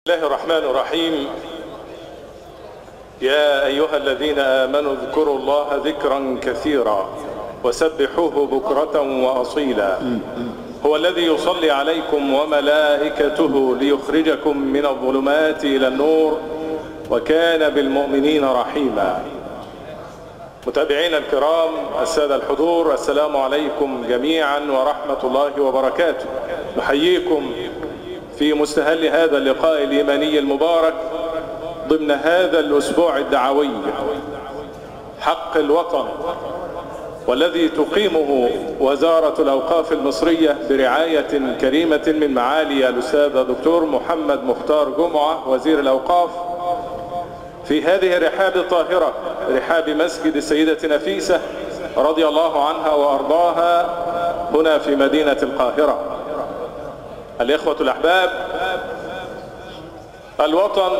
الله الرحمن الرحيم يا أيها الذين آمنوا اذكروا الله ذكرا كثيرا وسبحوه بكرة وأصيلا هو الذي يصلي عليكم وملائكته ليخرجكم من الظلمات إلى النور وكان بالمؤمنين رحيما متابعينا الكرام السادة الحضور السلام عليكم جميعا ورحمة الله وبركاته نحييكم في مستهل هذا اللقاء الإيماني المبارك ضمن هذا الأسبوع الدعوي حق الوطن والذي تقيمه وزارة الأوقاف المصرية برعاية كريمة من معالي الأستاذ الدكتور محمد مختار جمعة وزير الأوقاف في هذه الرحاب الطاهرة رحاب مسجد السيدة نفيسة رضي الله عنها وأرضاها هنا في مدينة القاهرة الإخوة الأحباب الوطن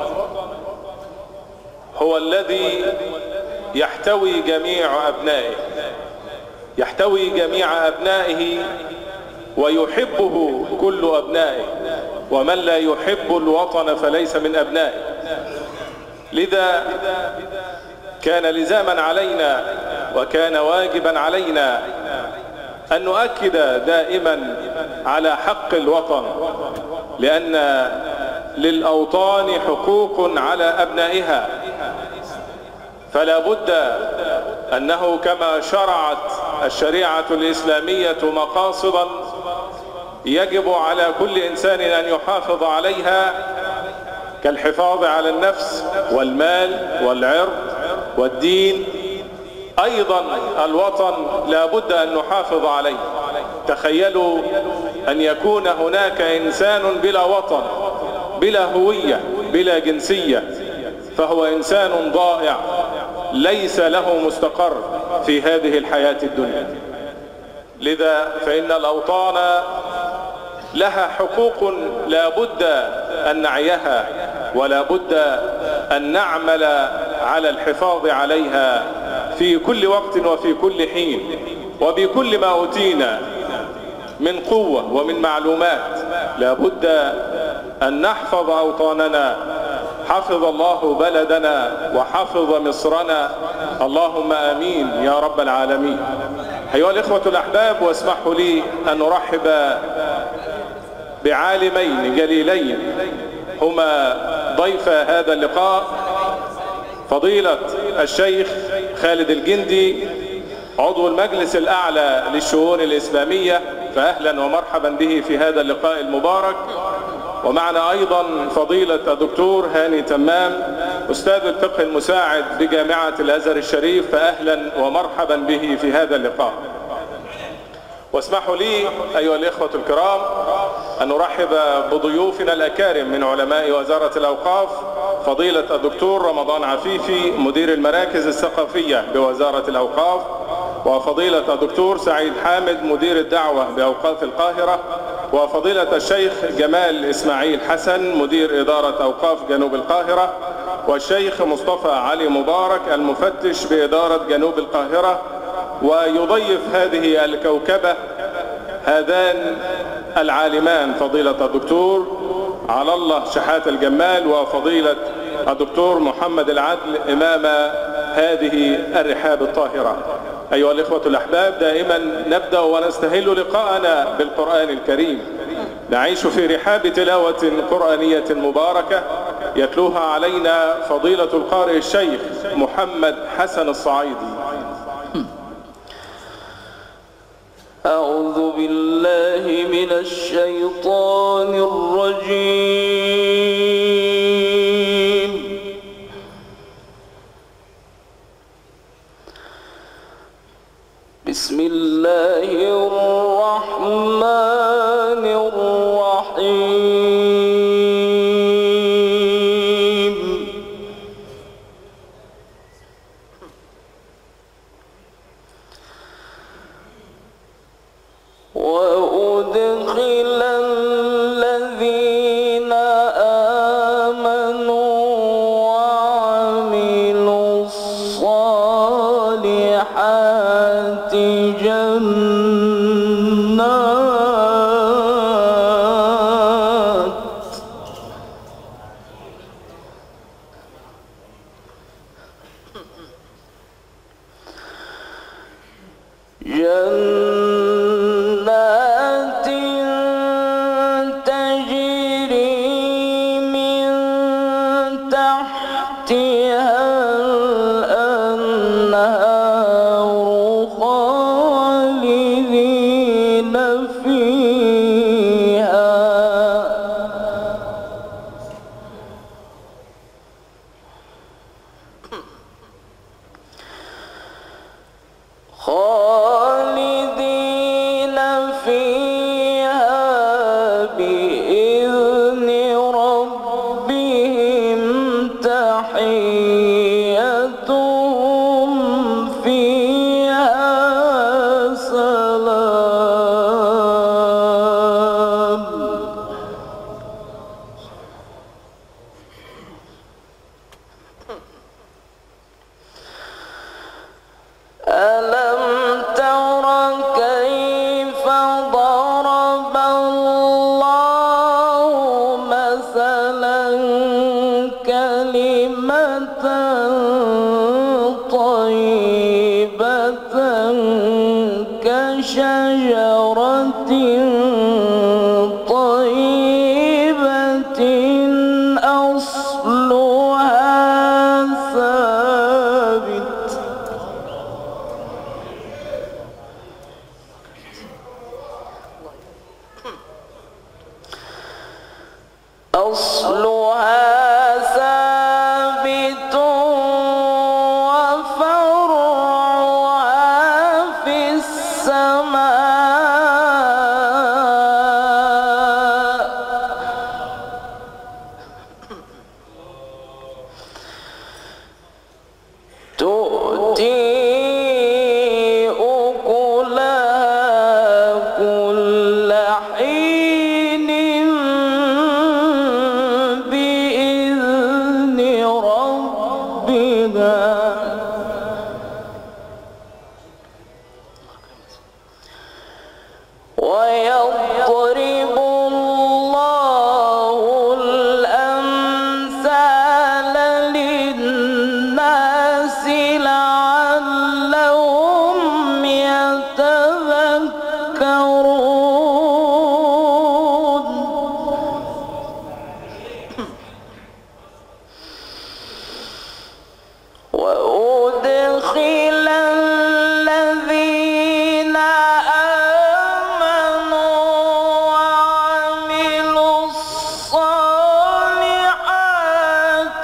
هو الذي يحتوي جميع أبنائه يحتوي جميع أبنائه ويحبه كل أبنائه ومن لا يحب الوطن فليس من أبنائه لذا كان لزاما علينا وكان واجبا علينا أن نؤكد دائما على حق الوطن لأن للأوطان حقوق على أبنائها فلا بد أنه كما شرعت الشريعة الإسلامية مقاصدا يجب على كل إنسان أن يحافظ عليها كالحفاظ على النفس والمال والعرض والدين أيضا الوطن لا بد أن نحافظ عليه تخيلوا أن يكون هناك إنسان بلا وطن بلا هوية بلا جنسية فهو إنسان ضائع ليس له مستقر في هذه الحياة الدنيا لذا فإن الأوطان لها حقوق لا بد أن نعيها ولا بد أن نعمل على الحفاظ عليها في كل وقت وفي كل حين وبكل ما أوتينا من قوة ومن معلومات لا بد أن نحفظ أوطاننا حفظ الله بلدنا وحفظ مصرنا اللهم آمين يا رب العالمين أيها الإخوة الأحباب واسمحوا لي أن أرحب بعالمين جليلين هما ضيف هذا اللقاء فضيلة الشيخ خالد الجندي عضو المجلس الأعلى للشؤون الإسلامية فأهلا ومرحبا به في هذا اللقاء المبارك ومعنا أيضا فضيلة الدكتور هاني تمام أستاذ الفقه المساعد بجامعة الأزهر الشريف فأهلا ومرحبا به في هذا اللقاء واسمحوا لي أيها الإخوة الكرام أن نرحب بضيوفنا الأكارم من علماء وزارة الأوقاف فضيلة الدكتور رمضان عفيفي مدير المراكز الثقافية بوزارة الأوقاف وفضيلة الدكتور سعيد حامد مدير الدعوة بأوقاف القاهرة وفضيلة الشيخ جمال إسماعيل حسن مدير إدارة أوقاف جنوب القاهرة والشيخ مصطفى علي مبارك المفتش بإدارة جنوب القاهرة ويضيف هذه الكوكبة هذان العالمان فضيلة الدكتور على الله شحات الجمال وفضيلة الدكتور محمد العدل إمام هذه الرحاب الطاهرة أيها الإخوة الأحباب دائما نبدأ ونستهل لقاءنا بالقرآن الكريم نعيش في رحاب تلاوة قرآنية مباركة يتلوها علينا فضيلة القارئ الشيخ محمد حسن الصعيدي أعوذ بالله من الشيطان الرجيم بسم الله الرحمن الرحيم وأدخل الذين جنات تجري من تحتها الأنهار خالدين فيها خالدين فيها بإذن ربهم تحيتهم فيها سلام ألم تر كيف ضرب الله مثلا كلمة طيبة كشجرة طيبة أصلها ثابت أصلها ثابت وفرعها في السماء تؤتي أكلها كل حين بإذن ربها ويضرب الله الأمثال للناس لعلهم يتذكرون وأدخل الذين آمنوا وعملوا الصالحات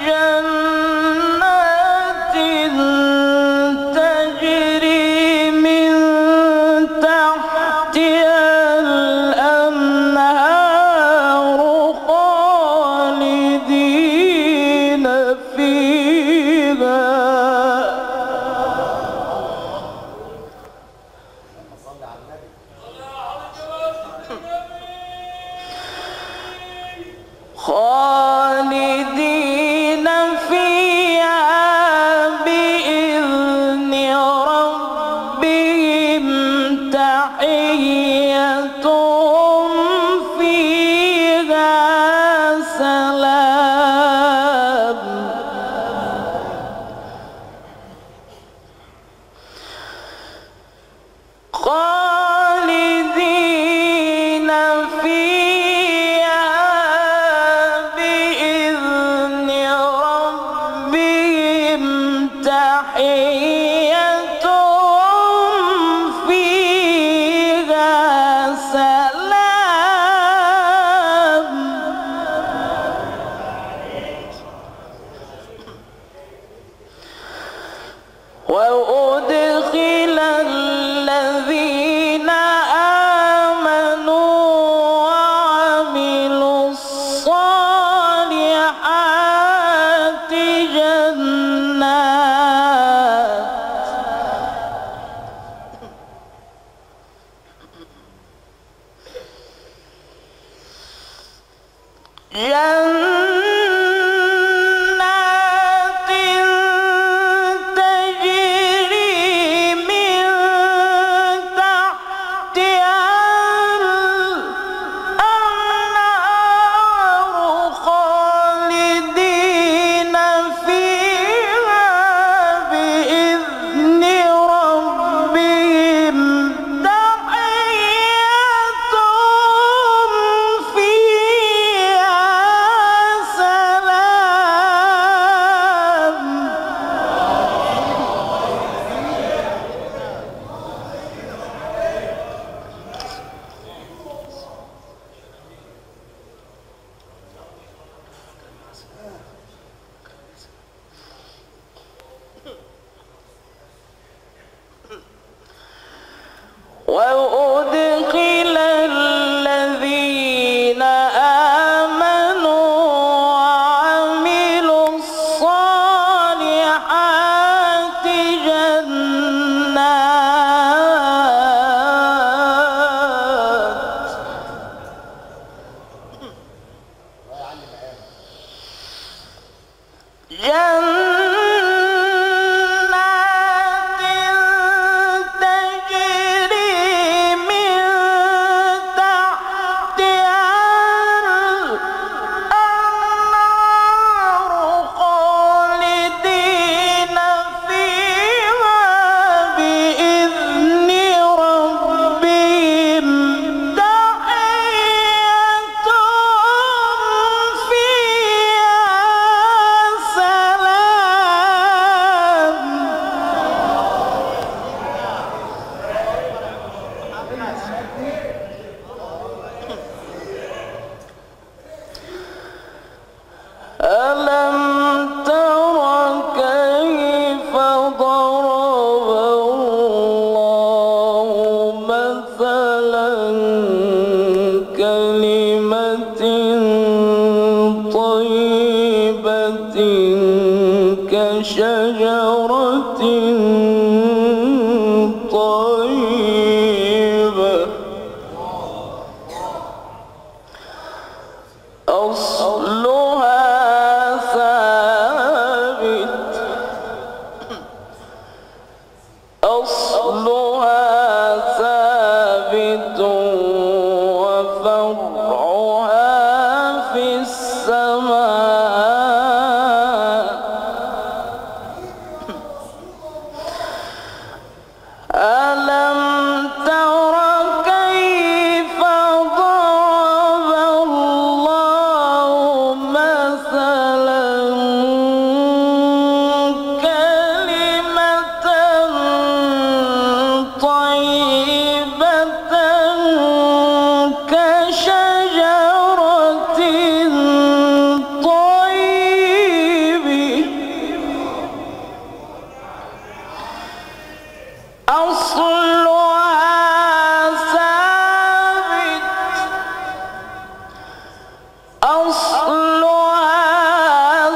جنات تجري من تحتها الأنهار خالدين فيها خالدين فيها بإذن ربهم تحيتهم فيها سلام خالدين فيها بإذن جنات تجري من تحتها الأنهار خالدين فيها بإذن ربهم تحيتهم فيها سلام ألم تر كيف ضرب الله مثلا كلمة طيبة كشجرة طيبة أصلها ثابت أصلها ثابت وفرعها في السماء ألم تر كيف ضرب الله مثلا كلمة طيبة كشجرة طيبة أصلها ثابت أصلها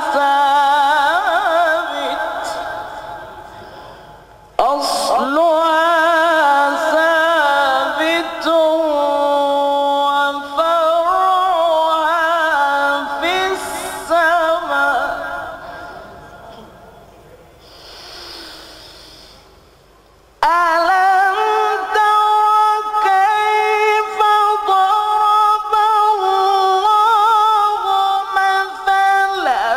ثابت أصلها ثابت وفرعها في السماء ألم تر كيف ضرب الله مثلا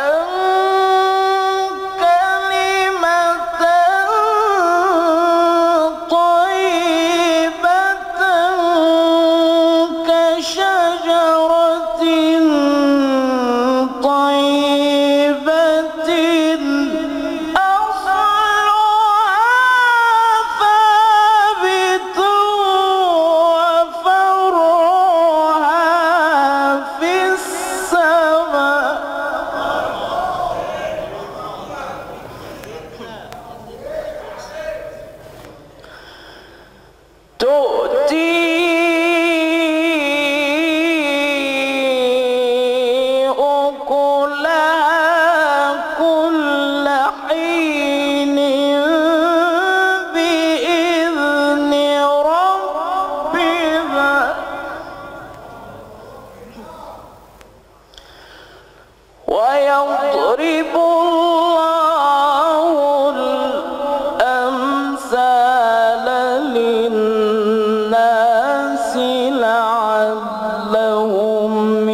كلمة طيبة كشجرة طيبة أصلها ثابت وفرعها في السماء تؤتي أكلها كل حين بإذن ربها ويضرب الله الأمثال للناس لعلهم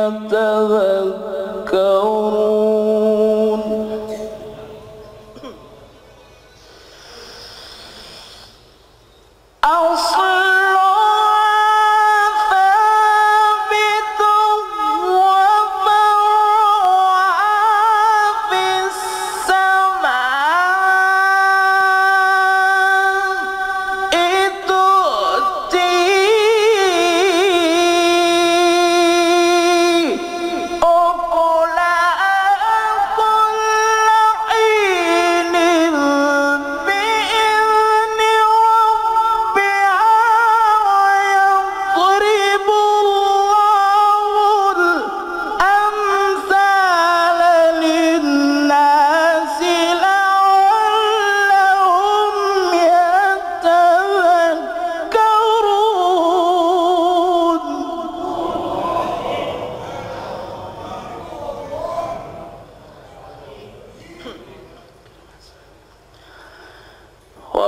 يتذكرون أصلها ثابت وفرعها في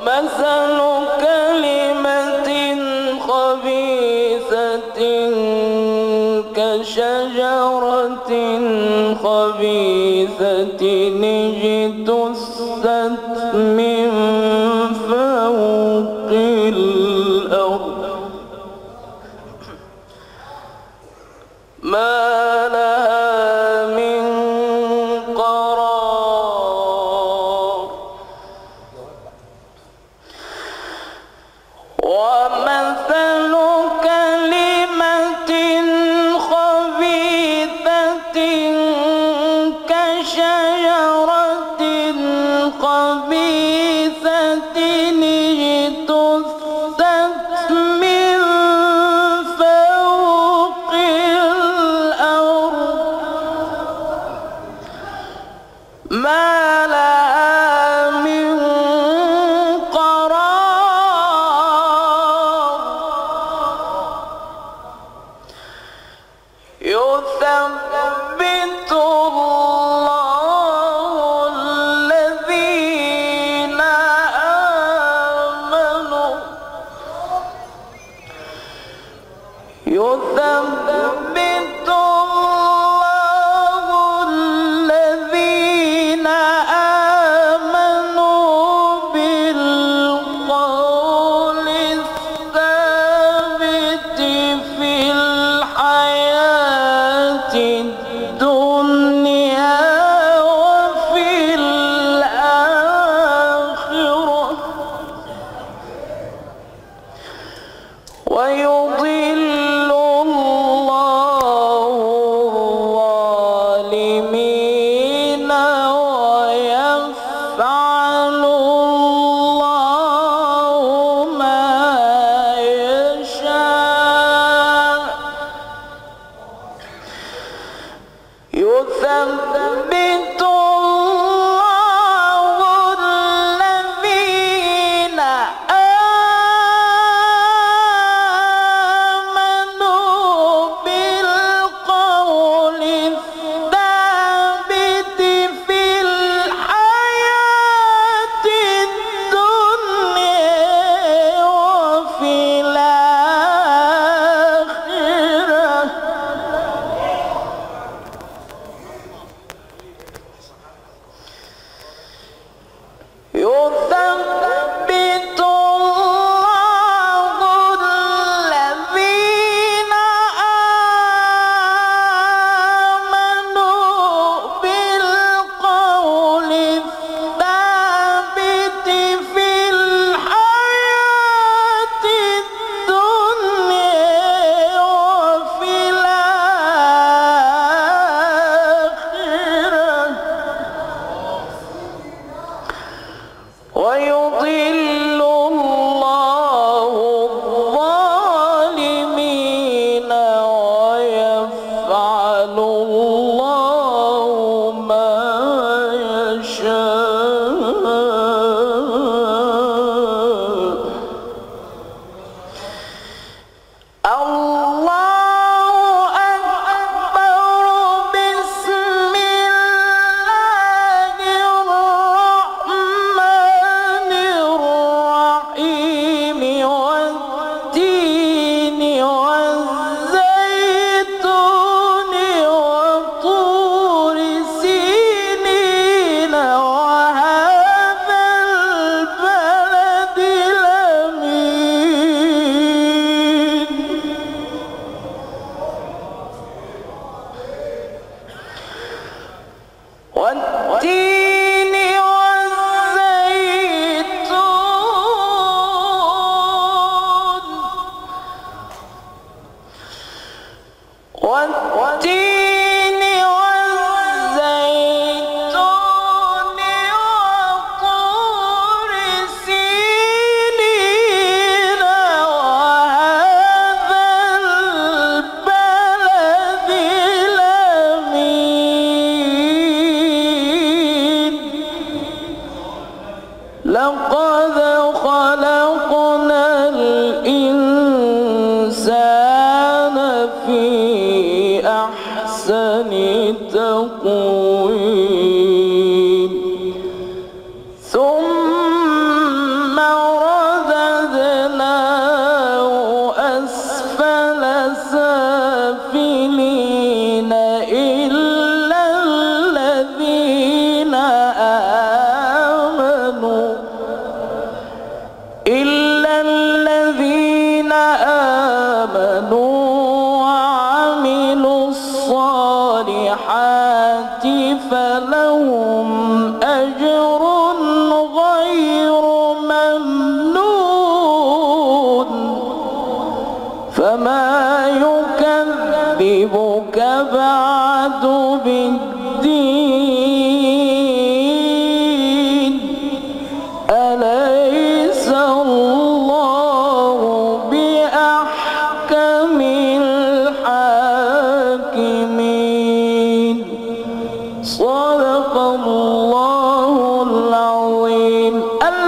ومثل كلمة خبيثة كشجرة خبيثة اجتثت من فوق الأرض ما لها من قرار ومثل كلمة خبيثة كشجرة خبيثة اجتثت من فوق الأرض ما لها من قرار يثبت الله الذين آمنوا يثبت الله الذين آمنوا بالقول الثابت في الحياة الدنيا وفي الآخرة ويضل الله الظالمين ويفعل الله ما يشاء يثبت الله الذين آمنوا بالقول الثابت في الحياة الدنيا وفي الآخرة يثبت الله الذين آمنوا بالقول الثابت في الحياة الدنيا وفي الآخرة ويضل الله الظالمين ويفعل الله ما يشاء الله أكبر بسم الله الرحمن الرحيم والتين والزيتون وطور سينين وهذا البلد الأمين والتين والزيتون والتين والزيتون وطور سينين وهذا البلد الأمين لقد خلقنا الإنسان في أحسن تقويم ثم فلهم أجر غير ممنون فما يكذبك بعد بالدين أليس الله بأحكم الحاكمين صدق الله العظيم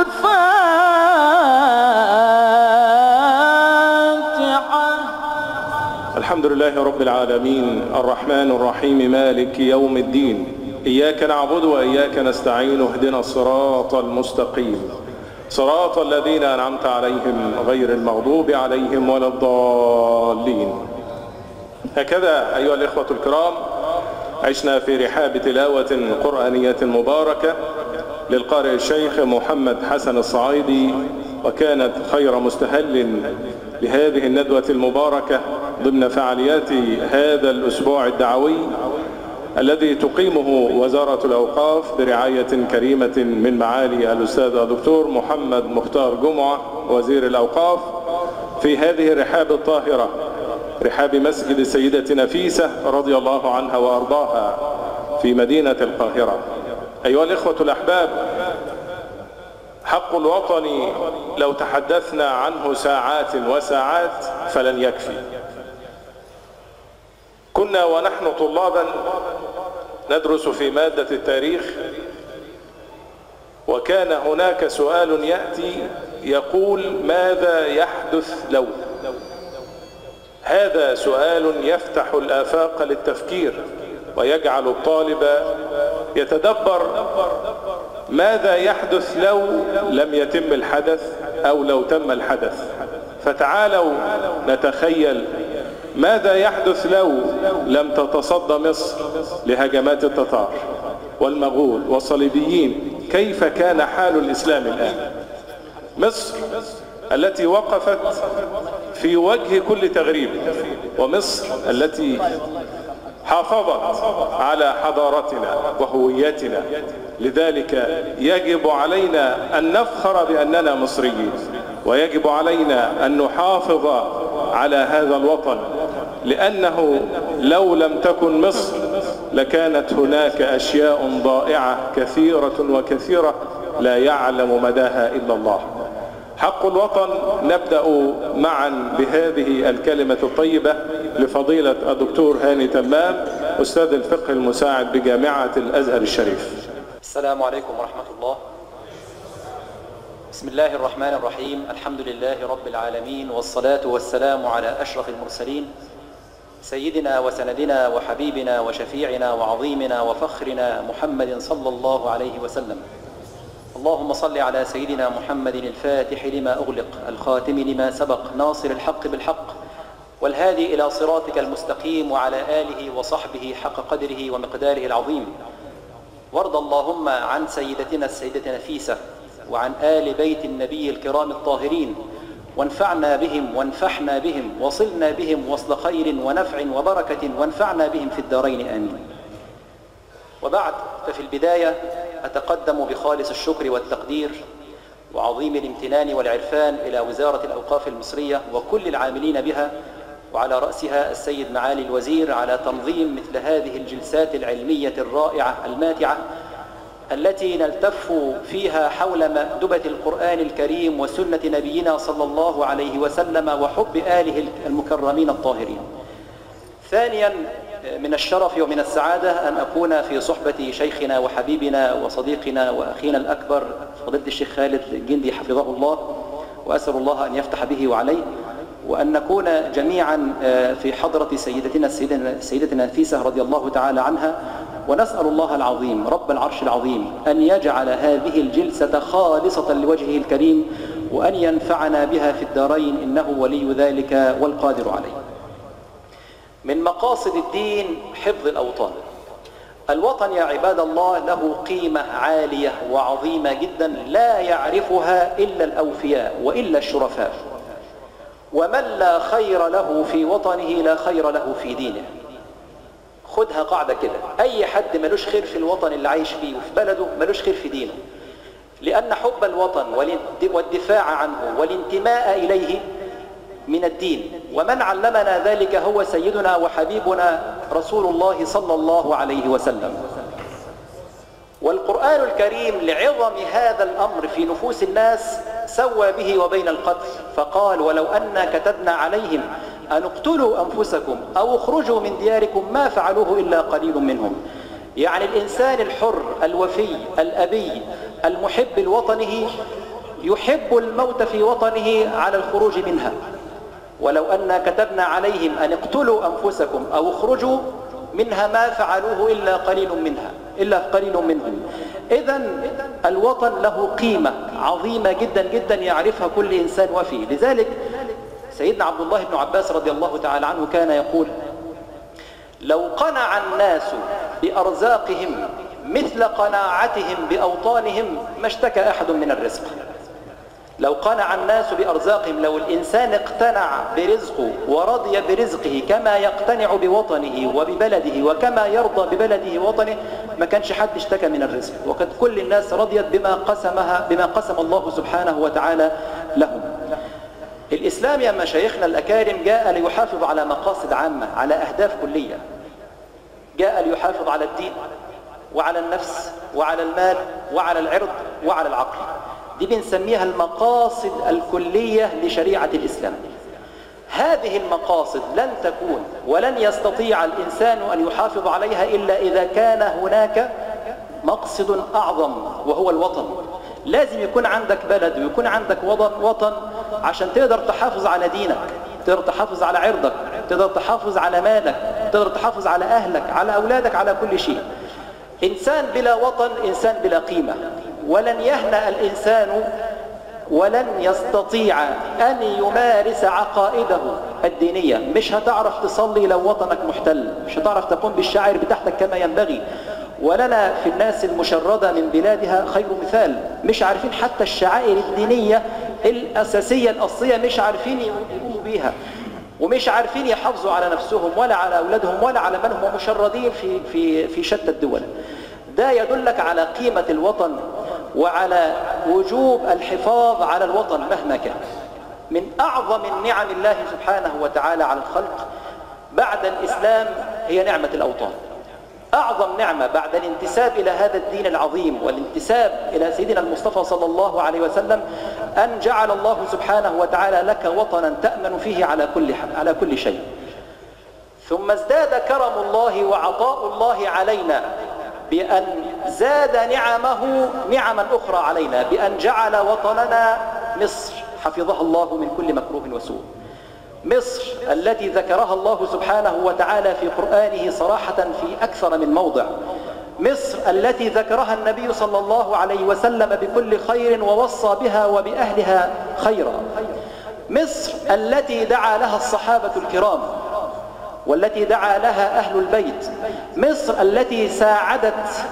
الفاتحة الحمد لله رب العالمين الرحمن الرحيم مالك يوم الدين إياك نعبد وإياك نستعين اهدنا الصراط المستقيم صراط الذين أنعمت عليهم غير المغضوب عليهم ولا الضالين هكذا أيها الإخوة الكرام عشنا في رحاب تلاوة قرآنية مباركة للقارئ الشيخ محمد حسن الصعيدي وكانت خير مستهل لهذه الندوة المباركة ضمن فعاليات هذا الأسبوع الدعوي الذي تقيمه وزارة الأوقاف برعاية كريمة من معالي الأستاذ الدكتور محمد مختار جمعة وزير الأوقاف في هذه الرحاب الطاهرة رحاب مسجد السيدة نفيسة رضي الله عنها وأرضاها في مدينة القاهرة أيها الإخوة الأحباب حق الوطن لو تحدثنا عنه ساعات وساعات فلن يكفي كنا ونحن طلابا ندرس في مادة التاريخ وكان هناك سؤال يأتي يقول ماذا يحدث لو هذا سؤال يفتح الآفاق للتفكير ويجعل الطالب يتدبر ماذا يحدث لو لم يتم الحدث أو لو تم الحدث فتعالوا نتخيل ماذا يحدث لو لم تتصدى مصر لهجمات التتار والمغول والصليبيين كيف كان حال الإسلام الآن مصر التي وقفت في وجه كل تغريب ومصر التي حافظت على حضارتنا وهويتنا لذلك يجب علينا أن نفخر بأننا مصريين ويجب علينا أن نحافظ على هذا الوطن لأنه لو لم تكن مصر لكانت هناك أشياء ضائعة كثيرة وكثيرة لا يعلم مداها إلا الله حق الوطن نبدأ معا بهذه الكلمة الطيبة لفضيلة الدكتور هاني تمام أستاذ الفقه المساعد بجامعة الأزهر الشريف السلام عليكم ورحمة الله بسم الله الرحمن الرحيم الحمد لله رب العالمين والصلاة والسلام على أشرف المرسلين سيدنا وسندنا وحبيبنا وشفيعنا وعظيمنا وفخرنا محمد صلى الله عليه وسلم اللهم صل على سيدنا محمد الفاتح لما أغلق الخاتم لما سبق ناصر الحق بالحق والهادي إلى صراطك المستقيم وعلى آله وصحبه حق قدره ومقداره العظيم وارض اللهم عن سيدتنا السيدة نفيسة وعن آل بيت النبي الكرام الطاهرين وانفعنا بهم وانفحنا بهم وصلنا بهم وصل خير ونفع وبركة وانفعنا بهم في الدارين آمين وبعد ففي البداية أتقدم بخالص الشكر والتقدير وعظيم الامتنان والعرفان إلى وزارة الأوقاف المصرية وكل العاملين بها وعلى رأسها السيد معالي الوزير على تنظيم مثل هذه الجلسات العلمية الرائعة الماتعة التي نلتف فيها حول مأدبة القرآن الكريم وسنة نبينا صلى الله عليه وسلم وحب آله المكرمين الطاهرين ثانيا من الشرف ومن السعادة أن أكون في صحبة شيخنا وحبيبنا وصديقنا وأخينا الأكبر فضيلة الشيخ خالد الجندي حفظه الله وأسأل الله أن يفتح به وعليه وأن نكون جميعا في حضرة سيدتنا السيدة نفيسة رضي الله تعالى عنها ونسأل الله العظيم رب العرش العظيم أن يجعل هذه الجلسة خالصة لوجهه الكريم وأن ينفعنا بها في الدارين إنه ولي ذلك والقادر عليه من مقاصد الدين حفظ الأوطان الوطن يا عباد الله له قيمة عالية وعظيمة جدا لا يعرفها إلا الأوفياء وإلا الشرفاء ومن لا خير له في وطنه لا خير له في دينه خدها قاعدة كده أي حد ملوش خير في الوطن اللي عايش فيه وفي بلده ملوش خير في دينه لأن حب الوطن والانت- والدفاع عنه والانتماء إليه من الدين ومن علمنا ذلك هو سيدنا وحبيبنا رسول الله صلى الله عليه وسلم والقرآن الكريم لعظم هذا الأمر في نفوس الناس سوى به وبين القتل فقال ولو أنا كتبنا عليهم أن اقتلوا أنفسكم أو اخرجوا من دياركم ما فعلوه إلا قليل منهم يعني الإنسان الحر الوفي الأبي المحب لوطنه يحب الموت في وطنه على الخروج منها ولو أنا كتبنا عليهم أن اقتلوا أنفسكم أو اخرجوا منها ما فعلوه إلا قليل منها إلا قليل منهم إذا الوطن له قيمة عظيمة جدا جدا يعرفها كل إنسان وفي لذلك سيدنا عبد الله بن عباس رضي الله تعالى عنه كان يقول لو قنع الناس بأرزاقهم مثل قناعتهم بأوطانهم ما اشتكى أحد من الرزق لو قنع الناس بأرزاقهم لو الإنسان اقتنع برزقه ورضي برزقه كما يقتنع بوطنه وببلده وكما يرضى ببلده ووطنه ما كانش حد اشتكى من الرزق وقد كل الناس رضيت بما قسمها بما قسم الله سبحانه وتعالى لهم الإسلام يا مشايخنا الأكارم جاء ليحافظ على مقاصد عامة على أهداف كلية جاء ليحافظ على الدين وعلى النفس وعلى المال وعلى العرض وعلى العقل دي بنسميها المقاصد الكلية لشريعة الإسلام هذه المقاصد لن تكون ولن يستطيع الإنسان أن يحافظ عليها إلا إذا كان هناك مقصد أعظم وهو الوطن لازم يكون عندك بلد ويكون عندك وطن, وطن عشان تقدر تحافظ على دينك تقدر تحافظ على عرضك تقدر تحافظ على مالك تقدر تحافظ على أهلك على أولادك على كل شيء إنسان بلا وطن إنسان بلا قيمة ولن يهنأ الإنسان ولن يستطيع أن يمارس عقائده الدينية مش هتعرف تصلي لو وطنك محتل مش هتعرف تقوم بالشعائر بتاعتك كما ينبغي ولنا في الناس المشردة من بلادها خير مثال مش عارفين حتى الشعائر الدينية الأساسية الأصلية مش عارفين يقوموا بيها ومش عارفين يحافظوا على نفسهم ولا على أولادهم ولا على من هم مشردين في, في, في شتى الدول ده يدلك على قيمة الوطن وعلى وجوب الحفاظ على الوطن مهما كان من أعظم النعم الله سبحانه وتعالى على الخلق بعد الإسلام هي نعمة الأوطان أعظم نعمة بعد الانتساب إلى هذا الدين العظيم والانتساب إلى سيدنا المصطفى صلى الله عليه وسلم أن جعل الله سبحانه وتعالى لك وطنا تأمن فيه على كل على كل شيء ثم ازداد كرم الله وعطاء الله علينا بأن زاد نعمه نعما أخرى علينا بأن جعل وطننا مصر حفظها الله من كل مكروه وسوء مصر التي ذكرها الله سبحانه وتعالى في قرآنه صراحة في أكثر من موضع مصر التي ذكرها النبي صلى الله عليه وسلم بكل خير ووصى بها وبأهلها خيرا مصر التي دعا لها الصحابة الكرام والتي دعا لها أهل البيت مصر التي ساعدت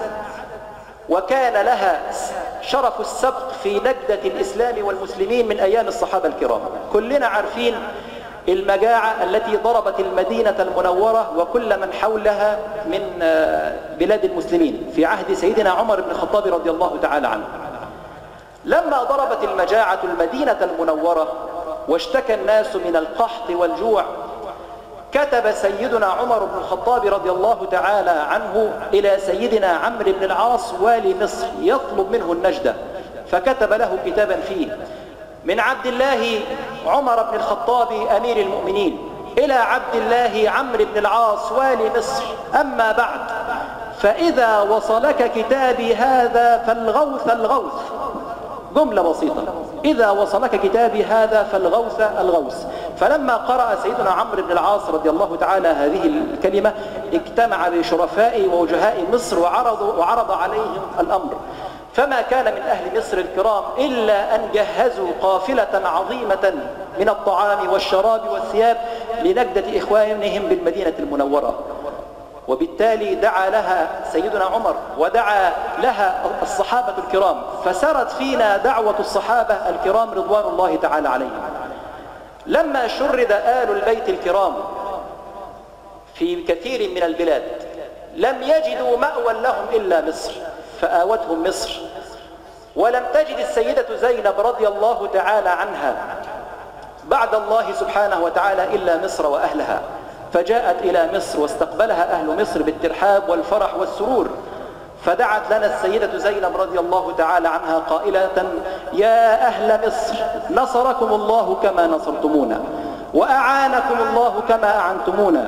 وكان لها شرف السبق في نجدة الإسلام والمسلمين من أيام الصحابة الكرام كلنا عارفين المجاعة التي ضربت المدينة المنورة وكل من حولها من بلاد المسلمين في عهد سيدنا عمر بن الخطاب رضي الله تعالى عنه لما ضربت المجاعة المدينة المنورة واشتكى الناس من القحط والجوع كتب سيدنا عمر بن الخطاب رضي الله تعالى عنه إلى سيدنا عمرو بن العاص والي مصر يطلب منه النجدة فكتب له كتابا فيه من عبد الله عمر بن الخطاب أمير المؤمنين إلى عبد الله عمرو بن العاص والي مصر أما بعد فإذا وصلك كتابي هذا فالغوث الغوث جملة بسيطة إذا وصلك كتابي هذا فالغوث الغوث فلما قرأ سيدنا عمرو بن العاص رضي الله تعالى هذه الكلمة اجتمع بشرفاء ووجهاء مصر وعرض, وعرض عليهم الأمر فما كان من أهل مصر الكرام إلا أن جهزوا قافلة عظيمة من الطعام والشراب والثياب لنجدة إخوانهم بالمدينة المنورة وبالتالي دعا لها سيدنا عمر ودعا لها الصحابة الكرام فسرت فينا دعوة الصحابة الكرام رضوان الله تعالى عليهم لما شرد آل البيت الكرام في كثير من البلاد لم يجدوا مأوى لهم إلا مصر فآوتهم مصر ولم تجد السيدة زينب رضي الله تعالى عنها بعد الله سبحانه وتعالى إلا مصر وأهلها فجاءت إلى مصر واستقبلها أهل مصر بالترحاب والفرح والسرور فدعت لنا السيدة زينب رضي الله تعالى عنها قائلة يا أهل مصر نصركم الله كما نصرتمونا وأعانكم الله كما أعنتمونا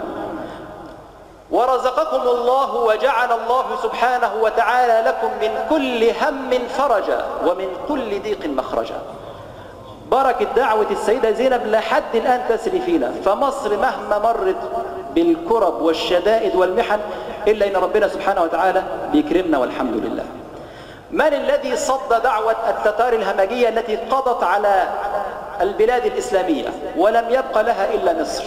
ورزقكم الله وجعل الله سبحانه وتعالى لكم من كل هم فرجا ومن كل ضيق مخرجا بركة دعوة السيدة زينب لحد الآن تسري فينا فمصر مهما مرت بالكرب والشدائد والمحن إلا إن ربنا سبحانه وتعالى بيكرمنا والحمد لله من الذي صد دعوة التتار الهمجية التي قضت على البلاد الإسلامية ولم يبق لها إلا مصر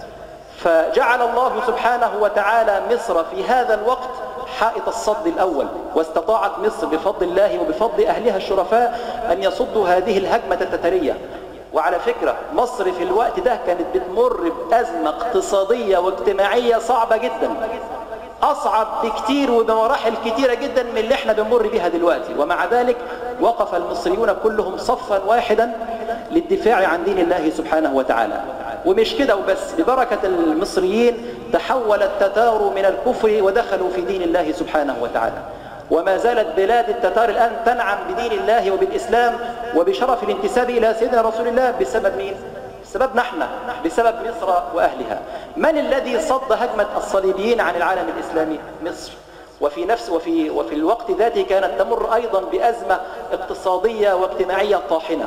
فجعل الله سبحانه وتعالى مصر في هذا الوقت حائط الصد الأول واستطاعت مصر بفضل الله وبفضل أهلها الشرفاء أن يصدوا هذه الهجمة التترية وعلى فكرة مصر في الوقت ده كانت بتمر بأزمة اقتصادية واجتماعية صعبة جدا أصعب بكتير وبمراحل كتيرة جدا من اللي احنا بنمر بيها دلوقتي ومع ذلك وقف المصريون كلهم صفا واحدا للدفاع عن دين الله سبحانه وتعالى ومش كده وبس ببركة المصريين تحول التتار من الكفر ودخلوا في دين الله سبحانه وتعالى وما زالت بلاد التتار الآن تنعم بدين الله وبالإسلام وبشرف الانتساب إلى سيدنا رسول الله بسبب مين؟ بسببنا احنا بسبب مصر وأهلها من الذي صد هجمة الصليبيين عن العالم الإسلامي؟ مصر وفي نفس وفي وفي الوقت ذاته كانت تمر أيضا بأزمة اقتصادية واجتماعية طاحنة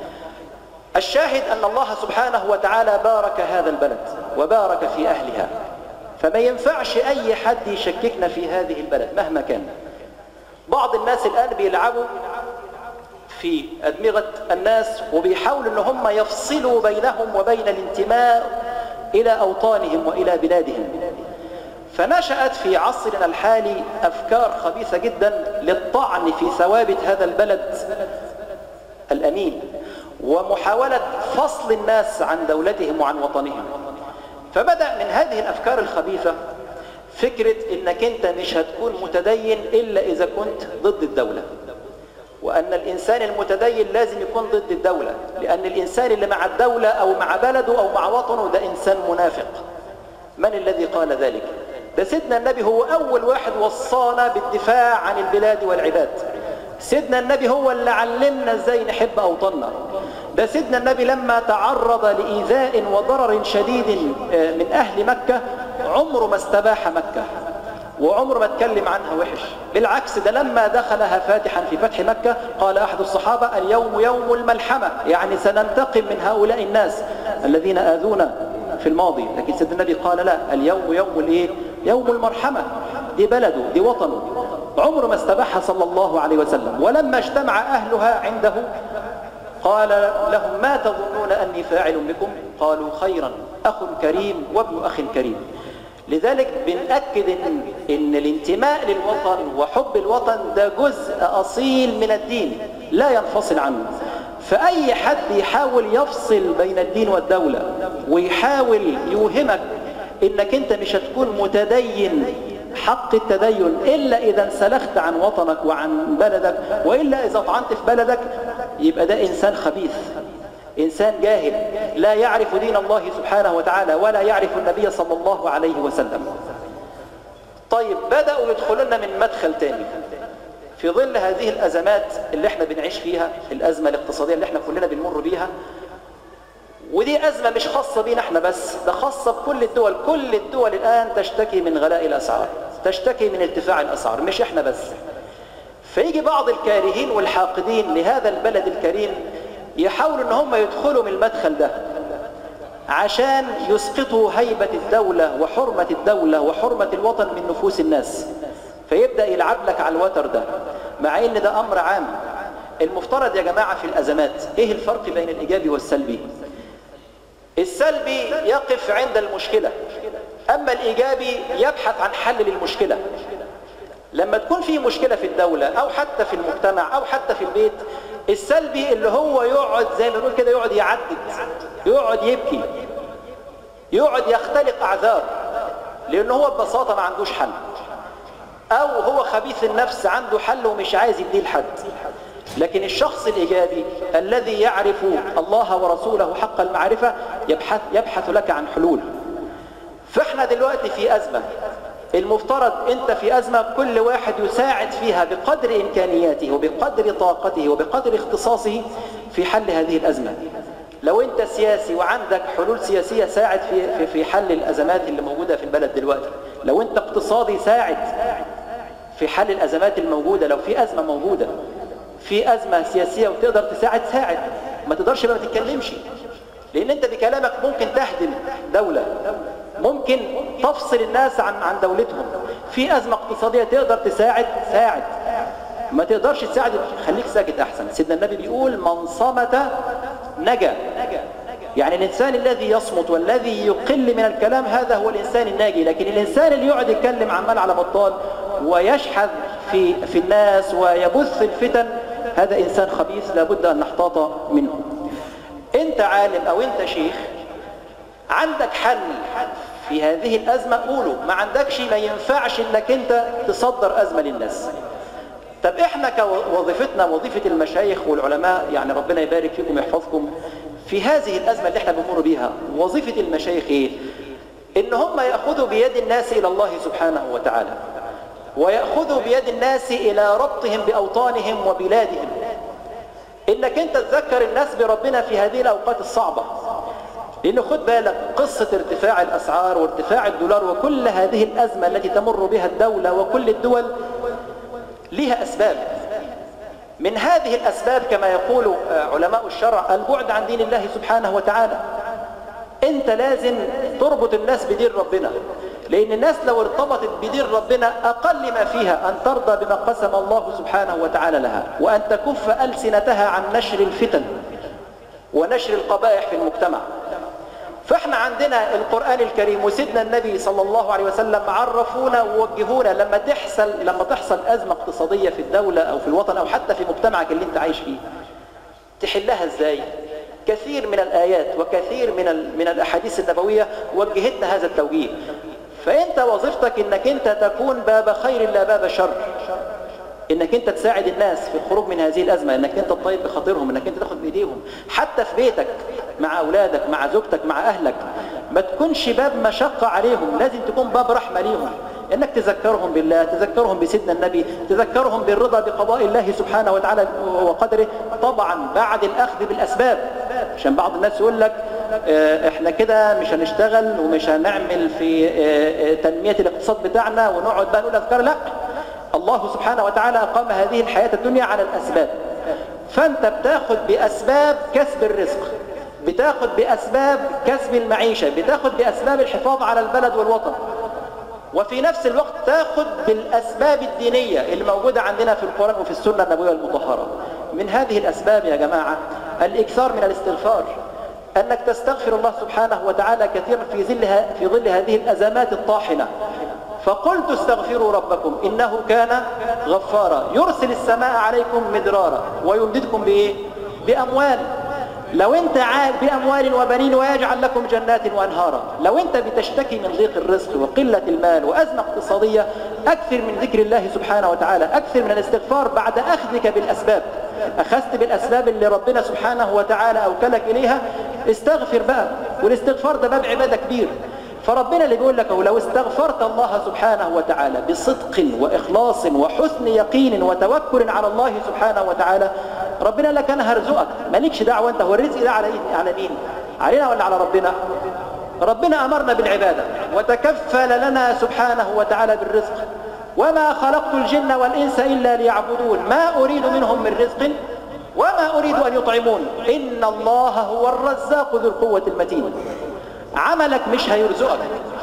الشاهد أن الله سبحانه وتعالى بارك هذا البلد وبارك في أهلها فما ينفعش أي حد يشككنا في هذه البلد مهما كان بعض الناس الآن بيلعبوا في أدمغة الناس وبيحاولوا أن هم يفصلوا بينهم وبين الانتماء إلى أوطانهم وإلى بلادهم فنشأت في عصرنا الحالي أفكار خبيثة جدا للطعن في ثوابت هذا البلد الأمين ومحاولة فصل الناس عن دولتهم وعن وطنهم فبدأ من هذه الأفكار الخبيثة فكرة انك انت مش هتكون متدين الا اذا كنت ضد الدولة وان الانسان المتدين لازم يكون ضد الدولة لان الانسان اللي مع الدولة او مع بلده او مع وطنه ده انسان منافق من الذي قال ذلك ده سيدنا النبي هو اول واحد وصانا بالدفاع عن البلاد والعباد سيدنا النبي هو اللي علمنا ازاي نحب اوطاننا ده سيدنا النبي لما تعرض لإيذاء وضرر شديد من أهل مكة عمره ما استباح مكة وعمره ما اتكلم عنها وحش بالعكس ده لما دخلها فاتحا في فتح مكة قال أحد الصحابة اليوم يوم الملحمة يعني سننتقم من هؤلاء الناس الذين آذونا في الماضي لكن سيدنا النبي قال لا اليوم يوم الايه يوم المرحمة دي بلده دي وطنه عمره ما استباحها صلى الله عليه وسلم ولما اجتمع أهلها عنده قال لهم ما تظنون أني فاعل بكم قالوا خيرا أخ كريم وابن أخ كريم لذلك بنأكد إن, إن الانتماء للوطن وحب الوطن ده جزء أصيل من الدين لا ينفصل عنه فأي حد يحاول يفصل بين الدين والدولة ويحاول يوهمك إنك أنت مش هتكون متدين حق التدين إلا إذا انسلخت عن وطنك وعن بلدك وإلا إذا طعنت في بلدك يبقى ده إنسان خبيث إنسان جاهل لا يعرف دين الله سبحانه وتعالى ولا يعرف النبي صلى الله عليه وسلم طيب بدأوا يدخلون من مدخل تاني في ظل هذه الأزمات اللي احنا بنعيش فيها الأزمة الاقتصادية اللي احنا كلنا بنمر بيها ودي أزمة مش خاصة بينا احنا بس ده خاصة بكل الدول كل الدول الآن تشتكي من غلاء الأسعار تشتكي من ارتفاع الأسعار مش احنا بس فيجي بعض الكارهين والحاقدين لهذا البلد الكريم يحاولوا ان هم يدخلوا من المدخل ده عشان يسقطوا هيبة الدولة وحرمة الدولة وحرمة الوطن من نفوس الناس فيبدأ يلعب لك على الوتر ده مع ان ده امر عام المفترض يا جماعة في الازمات ايه الفرق بين الايجابي والسلبي السلبي يقف عند المشكلة اما الايجابي يبحث عن حل للمشكلة لما تكون في مشكلة في الدولة او حتى في المجتمع او حتى في البيت السلبي اللي هو يقعد زي ما نقول كده يقعد يعدد يقعد يبكي يقعد يختلق اعذار لان هو ببساطة ما عندوش حل او هو خبيث النفس عنده حل ومش عايز يديه لحد لكن الشخص الايجابي الذي يعرف الله ورسوله حق المعرفه يبحث يبحث لك عن حلول فاحنا دلوقتي في ازمه المفترض انت في ازمه كل واحد يساعد فيها بقدر امكانياته وبقدر طاقته وبقدر اختصاصه في حل هذه الازمه لو انت سياسي وعندك حلول سياسيه ساعد في في في حل الازمات اللي موجوده في البلد دلوقتي لو انت اقتصادي ساعد في حل الازمات الموجوده لو في ازمه موجوده في ازمه سياسيه وتقدر تساعد ساعد ما تقدرش بقى ما تتكلمش لان انت بكلامك ممكن تهدم دوله ممكن تفصل الناس عن عن دولتهم في ازمه اقتصاديه تقدر تساعد ساعد ما تقدرش تساعد خليك ساكت احسن سيدنا النبي بيقول من صمت نجا يعني الانسان الذي يصمت والذي يقل من الكلام هذا هو الانسان الناجي لكن الانسان اللي يقعد يتكلم عمال على بطال ويشحذ في في الناس ويبث الفتن هذا انسان خبيث لابد ان نحتاط منه انت عالم او انت شيخ عندك حل في هذه الازمه قوله ما عندكش ما ينفعش انك انت تصدر ازمه للناس طب احنا كوظيفتنا وظيفه المشايخ والعلماء يعني ربنا يبارك فيكم ويحفظكم في هذه الازمه اللي احنا بنمر بيها وظيفه المشايخ ايه ان هم ياخذوا بيد الناس الى الله سبحانه وتعالى وياخذوا بيد الناس الى ربطهم باوطانهم وبلادهم انك انت تذكر الناس بربنا في هذه الاوقات الصعبه لأنه خد بالك قصة ارتفاع الأسعار وارتفاع الدولار وكل هذه الأزمة التي تمر بها الدولة وكل الدول لها أسباب من هذه الأسباب كما يقول علماء الشرع البعد عن دين الله سبحانه وتعالى أنت لازم تربط الناس بدين ربنا لأن الناس لو ارتبطت بدين ربنا أقل ما فيها أن ترضى بما قسم الله سبحانه وتعالى لها وأن تكف ألسنتها عن نشر الفتن ونشر القبائح في المجتمع فاحنا عندنا القرآن الكريم وسيدنا النبي صلى الله عليه وسلم عرفونا ووجهونا لما تحصل لما تحصل أزمة اقتصادية في الدولة أو في الوطن أو حتى في مجتمعك اللي أنت عايش فيه تحلها إزاي؟ كثير من الآيات وكثير من من الأحاديث النبوية وجهتنا هذا التوجيه فأنت وظيفتك أنك أنت تكون باب خير لا باب شر انك انت تساعد الناس في الخروج من هذه الازمه انك انت تطيب بخاطرهم انك انت تاخد بايديهم حتى في بيتك مع اولادك مع زوجتك مع اهلك ما تكونش باب مشقه عليهم لازم تكون باب رحمه ليهم انك تذكرهم بالله تذكرهم بسيدنا النبي تذكرهم بالرضا بقضاء الله سبحانه وتعالى وقدره طبعا بعد الاخذ بالاسباب عشان بعض الناس يقول لك اه احنا كده مش هنشتغل ومش هنعمل في اه تنميه الاقتصاد بتاعنا ونقعد بقى نقول اذكار لا الله سبحانه وتعالى أقام هذه الحياة الدنيا على الأسباب فأنت بتاخد بأسباب كسب الرزق بتاخد بأسباب كسب المعيشة بتاخد بأسباب الحفاظ على البلد والوطن وفي نفس الوقت تاخد بالأسباب الدينية اللي موجودة عندنا في القرآن وفي السنة النبوية المطهرة من هذه الأسباب يا جماعة الإكثار من الاستغفار أنك تستغفر الله سبحانه وتعالى كثيرا في ظل في ظل هذه الأزمات الطاحنة فقلت استغفروا ربكم إنه كان غفارا يرسل السماء عليكم مدرارا ويمددكم بإيه؟ بأموال لو انت عاد بأموال وبنين ويجعل لكم جنات وأنهارا لو انت بتشتكي من ضيق الرزق وقلة المال وأزمة اقتصادية أكثر من ذكر الله سبحانه وتعالى أكثر من الاستغفار بعد أخذك بالأسباب أخذت بالأسباب اللي ربنا سبحانه وتعالى أوكلك إليها استغفر بقى والاستغفار ده باب عبادة كبير فربنا اللي بيقول لك لو استغفرت الله سبحانه وتعالى بصدق وإخلاص وحسن يقين وتوكل على الله سبحانه وتعالى ربنا لك أنا هرزقك مالكش دعوة أنت هو الرزق ده على على مين علينا ولا على ربنا ربنا أمرنا بالعبادة وتكفل لنا سبحانه وتعالى بالرزق وما خلقت الجن والإنس إلا ليعبدون ما أريد منهم من رزق وما أريد أن يطعمون إن الله هو الرزاق ذو القوة المتين عملك مش هيرزقك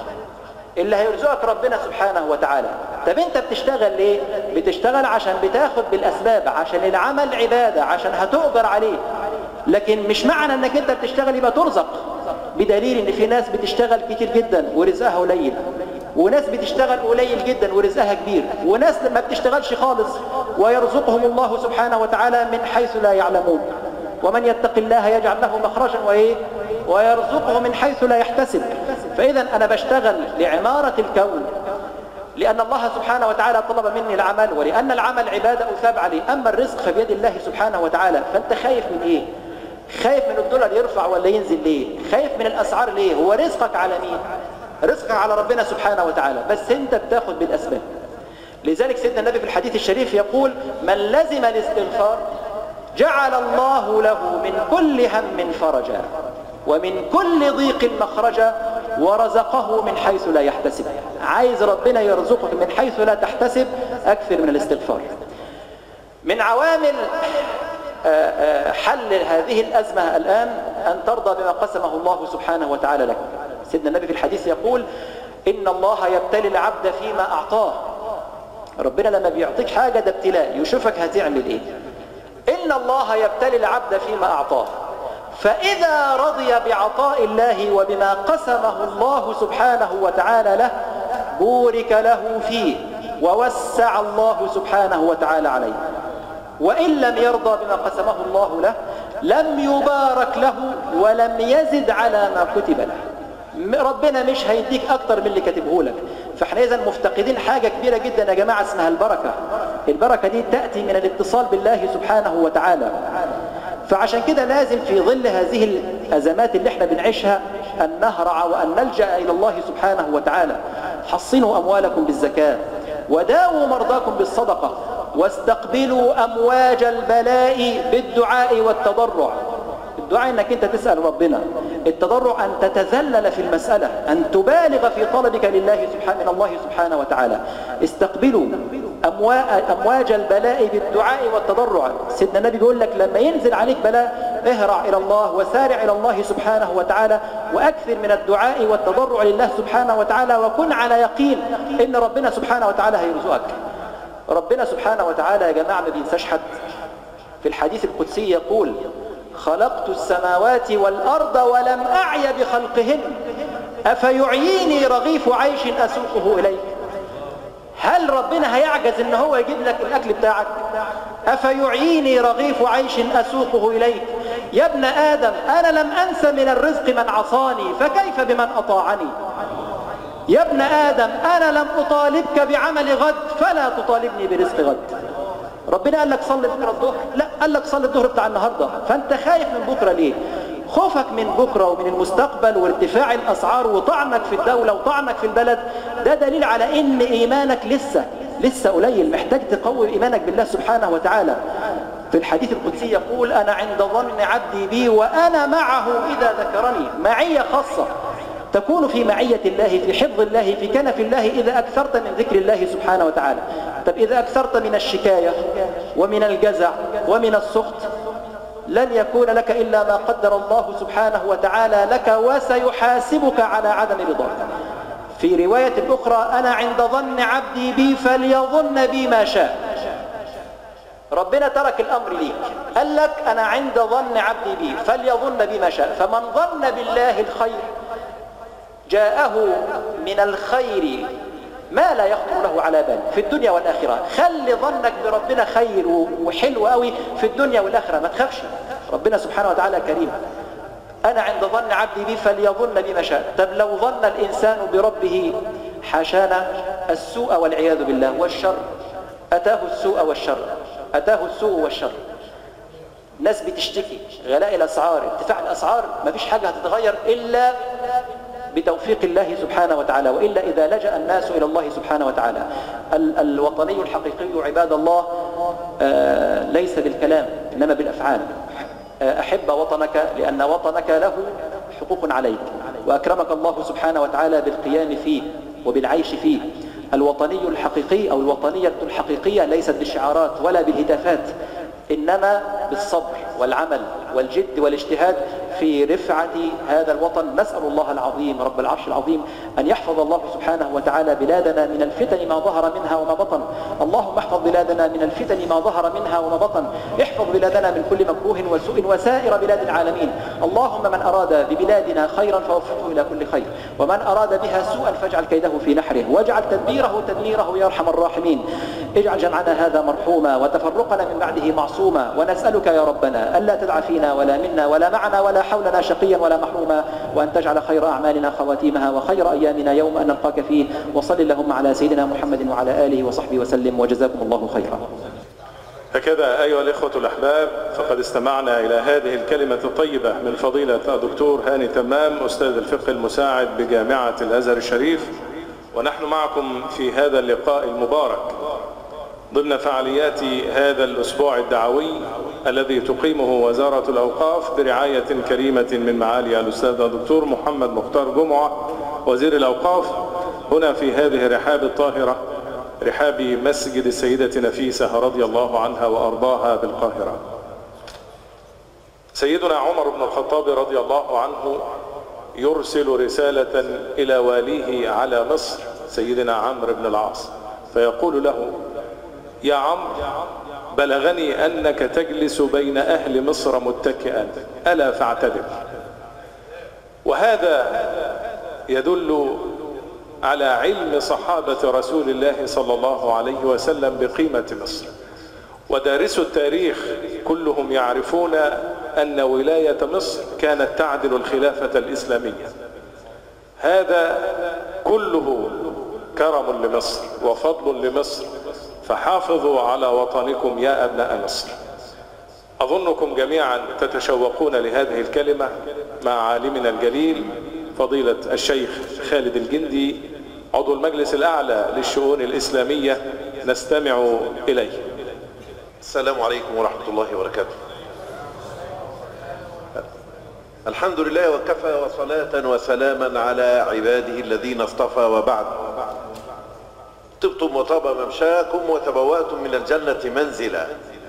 اللي هيرزقك ربنا سبحانه وتعالى طب انت بتشتغل ليه بتشتغل عشان بتاخد بالاسباب عشان العمل عبادة عشان هتؤجر عليه لكن مش معنى انك انت بتشتغل يبقى ترزق بدليل ان في ناس بتشتغل كتير جدا ورزقها قليل وناس بتشتغل قليل جدا ورزقها كبير وناس ما بتشتغلش خالص ويرزقهم الله سبحانه وتعالى من حيث لا يعلمون ومن يتق الله يجعل له مخرجا وايه ويرزقه من حيث لا يحتسب فاذا انا بشتغل لعمارة الكون لأن الله سبحانه وتعالى طلب مني العمل ولأن العمل عبادة أثاب عليه أما الرزق فبيد الله سبحانه وتعالى فأنت خايف من إيه؟ خايف من الدولار يرفع ولا ينزل ليه؟ خايف من الأسعار ليه؟ هو رزقك على مين؟ رزقك على ربنا سبحانه وتعالى بس أنت بتاخد بالأسباب لذلك سيدنا النبي في الحديث الشريف يقول من لزم الاستغفار جعل الله له من كل هم فرجا ومن كل ضيق مخرجا ورزقه من حيث لا يحتسب عايز ربنا يرزقك من حيث لا تحتسب أكثر من الاستغفار من عوامل حل هذه الأزمة الآن أن ترضى بما قسمه الله سبحانه وتعالى لك سيدنا النبي في الحديث يقول إن الله يبتلي العبد فيما أعطاه ربنا لما بيعطيك حاجة ده ابتلاء يشوفك هتعمل إيه إن الله يبتلي العبد فيما أعطاه فإذا رضي بعطاء الله وبما قسمه الله سبحانه وتعالى له بورك له فيه ووسع الله سبحانه وتعالى عليه وإن لم يرضى بما قسمه الله له لم يبارك له ولم يزد على ما كتب له ربنا مش هيديك أكتر من اللي كاتبه لك فاحنا إذا مفتقدين حاجة كبيرة جدا يا جماعة اسمها البركة البركة دي تأتي من الاتصال بالله سبحانه وتعالى فعشان كده لازم في ظل هذه الأزمات اللي احنا بنعيشها أن نهرع وأن نلجأ إلى الله سبحانه وتعالى حصنوا أموالكم بالزكاة وداووا مرضاكم بالصدقة واستقبلوا أمواج البلاء بالدعاء والتضرع الدعاء انك انت تسأل ربنا التضرع ان تتذلل في المسألة ان تبالغ في طلبك لله سبحانه من الله سبحانه وتعالى استقبلوا امواج البلاء بالدعاء والتضرع سيدنا النبي بيقول لك لما ينزل عليك بلاء اهرع الى الله وسارع الى الله سبحانه وتعالى واكثر من الدعاء والتضرع لله سبحانه وتعالى وكن على يقين ان ربنا سبحانه وتعالى هيرزقك ربنا سبحانه وتعالى يا جماعة ما بينساش حد في الحديث القدسي يقول خلقت السماوات والأرض ولم أعي بخلقهن أفيعيني رغيف عيش أسوقه إليك هل ربنا هيعجز ان هو يجيب لك الاكل بتاعك افيعيني رغيف عيش اسوقه اليك يا ابن ادم انا لم انس من الرزق من عصاني فكيف بمن اطاعني يا ابن ادم انا لم اطالبك بعمل غد فلا تطالبني برزق غد ربنا قال لك صلي بكره الظهر لا قال لك صلي الظهر بتاع النهارده فانت خايف من بكره ليه خوفك من بكره ومن المستقبل وارتفاع الاسعار وطعنك في الدوله وطعنك في البلد ده دليل على ان ايمانك لسه لسه قليل محتاج تقوي ايمانك بالله سبحانه وتعالى في الحديث القدسي يقول انا عند ظن عبدي بي وانا معه اذا ذكرني معيه خاصه تكون في معية الله في حفظ الله في كنف الله إذا أكثرت من ذكر الله سبحانه وتعالى طب إذا أكثرت من الشكاية ومن الجزع ومن السخط لن يكون لك إلا ما قدر الله سبحانه وتعالى لك وسيحاسبك على عدم رضاك في رواية أخرى أنا عند ظن عبدي بي فليظن بي ما شاء ربنا ترك الأمر ليك قال لك أنا عند ظن عبدي بي فليظن بي ما شاء فمن ظن بالله الخير جاءه من الخير ما لا يخطر له على بال في الدنيا والآخرة خلي ظنك بربنا خير وحلو قوي في الدنيا والآخرة ما تخافش ربنا سبحانه وتعالى كريم أنا عند ظن عبدي بي فليظن بي ما شاء طب لو ظن الإنسان بربه حاشانا السوء والعياذ بالله والشر أتاه السوء والشر أتاه السوء والشر ناس بتشتكي غلاء الأسعار ارتفاع الأسعار ما فيش حاجة هتتغير إلا بتوفيق الله سبحانه وتعالى وإلا إذا لجأ الناس إلى الله سبحانه وتعالى ال الوطني الحقيقي عباد الله آه ليس بالكلام إنما بالأفعال آه أحب وطنك لأن وطنك له حقوق عليك وأكرمك الله سبحانه وتعالى بالقيام فيه وبالعيش فيه الوطني الحقيقي أو الوطنية الحقيقية ليست بالشعارات ولا بالهتافات إنما بالصبر والعمل والجد والاجتهاد في رفعة هذا الوطن نسأل الله العظيم رب العرش العظيم أن يحفظ الله سبحانه وتعالى بلادنا من الفتن ما ظهر منها وما بطن اللهم احفظ بلادنا من الفتن ما ظهر منها وما بطن احفظ بلادنا من كل مكروه وسوء وسائر بلاد العالمين اللهم من أراد ببلادنا خيرا فوفقه إلى كل خير ومن أراد بها سوءا فاجعل كيده في نحره واجعل تدبيره تدميره يا أرحم الراحمين اجعل جمعنا هذا مرحوما وتفرقنا من بعده معصوما ونسألك يا ربنا ألا تدع فينا ولا منا ولا معنا ولا حولنا شقيا ولا محروما وأن تجعل خير أعمالنا خواتيمها وخير أيامنا يوم أن نلقاك فيه وصل اللهم على سيدنا محمد وعلى آله وصحبه وسلم وجزاكم الله خيرا هكذا أيها الإخوة الأحباب فقد استمعنا إلى هذه الكلمة الطيبة من فضيلة الدكتور هاني تمام أستاذ الفقه المساعد بجامعة الأزهر الشريف ونحن معكم في هذا اللقاء المبارك ضمن فعاليات هذا الأسبوع الدعوي الذي تقيمه وزارة الأوقاف برعاية كريمة من معالي الأستاذ الدكتور محمد مختار جمعة وزير الأوقاف هنا في هذه الرحاب الطاهرة رحاب مسجد السيدة نفيسة رضي الله عنها وأرضاها بالقاهرة سيدنا عمر بن الخطاب رضي الله عنه يرسل رسالة إلى واليه على مصر سيدنا عمرو بن العاص فيقول له يا عمرو بلغني أنك تجلس بين أهل مصر متكئا ألا فاعتدل وهذا يدل على علم صحابة رسول الله صلى الله عليه وسلم بقيمة مصر ودارسو التاريخ كلهم يعرفون أن ولاية مصر كانت تعدل الخلافة الإسلامية هذا كله كرم لمصر وفضل لمصر فحافظوا على وطنكم يا أبناء مصر أظنكم جميعا تتشوقون لهذه الكلمة مع عالمنا الجليل فضيلة الشيخ خالد الجندي عضو المجلس الأعلى للشؤون الإسلامية نستمع إليه السلام عليكم ورحمة الله وبركاته الحمد لله وكفى وصلاة وسلاما على عباده الذين اصطفى وبعد طبتم وطاب ممشاكم وتبوأتم من الجنة منزلا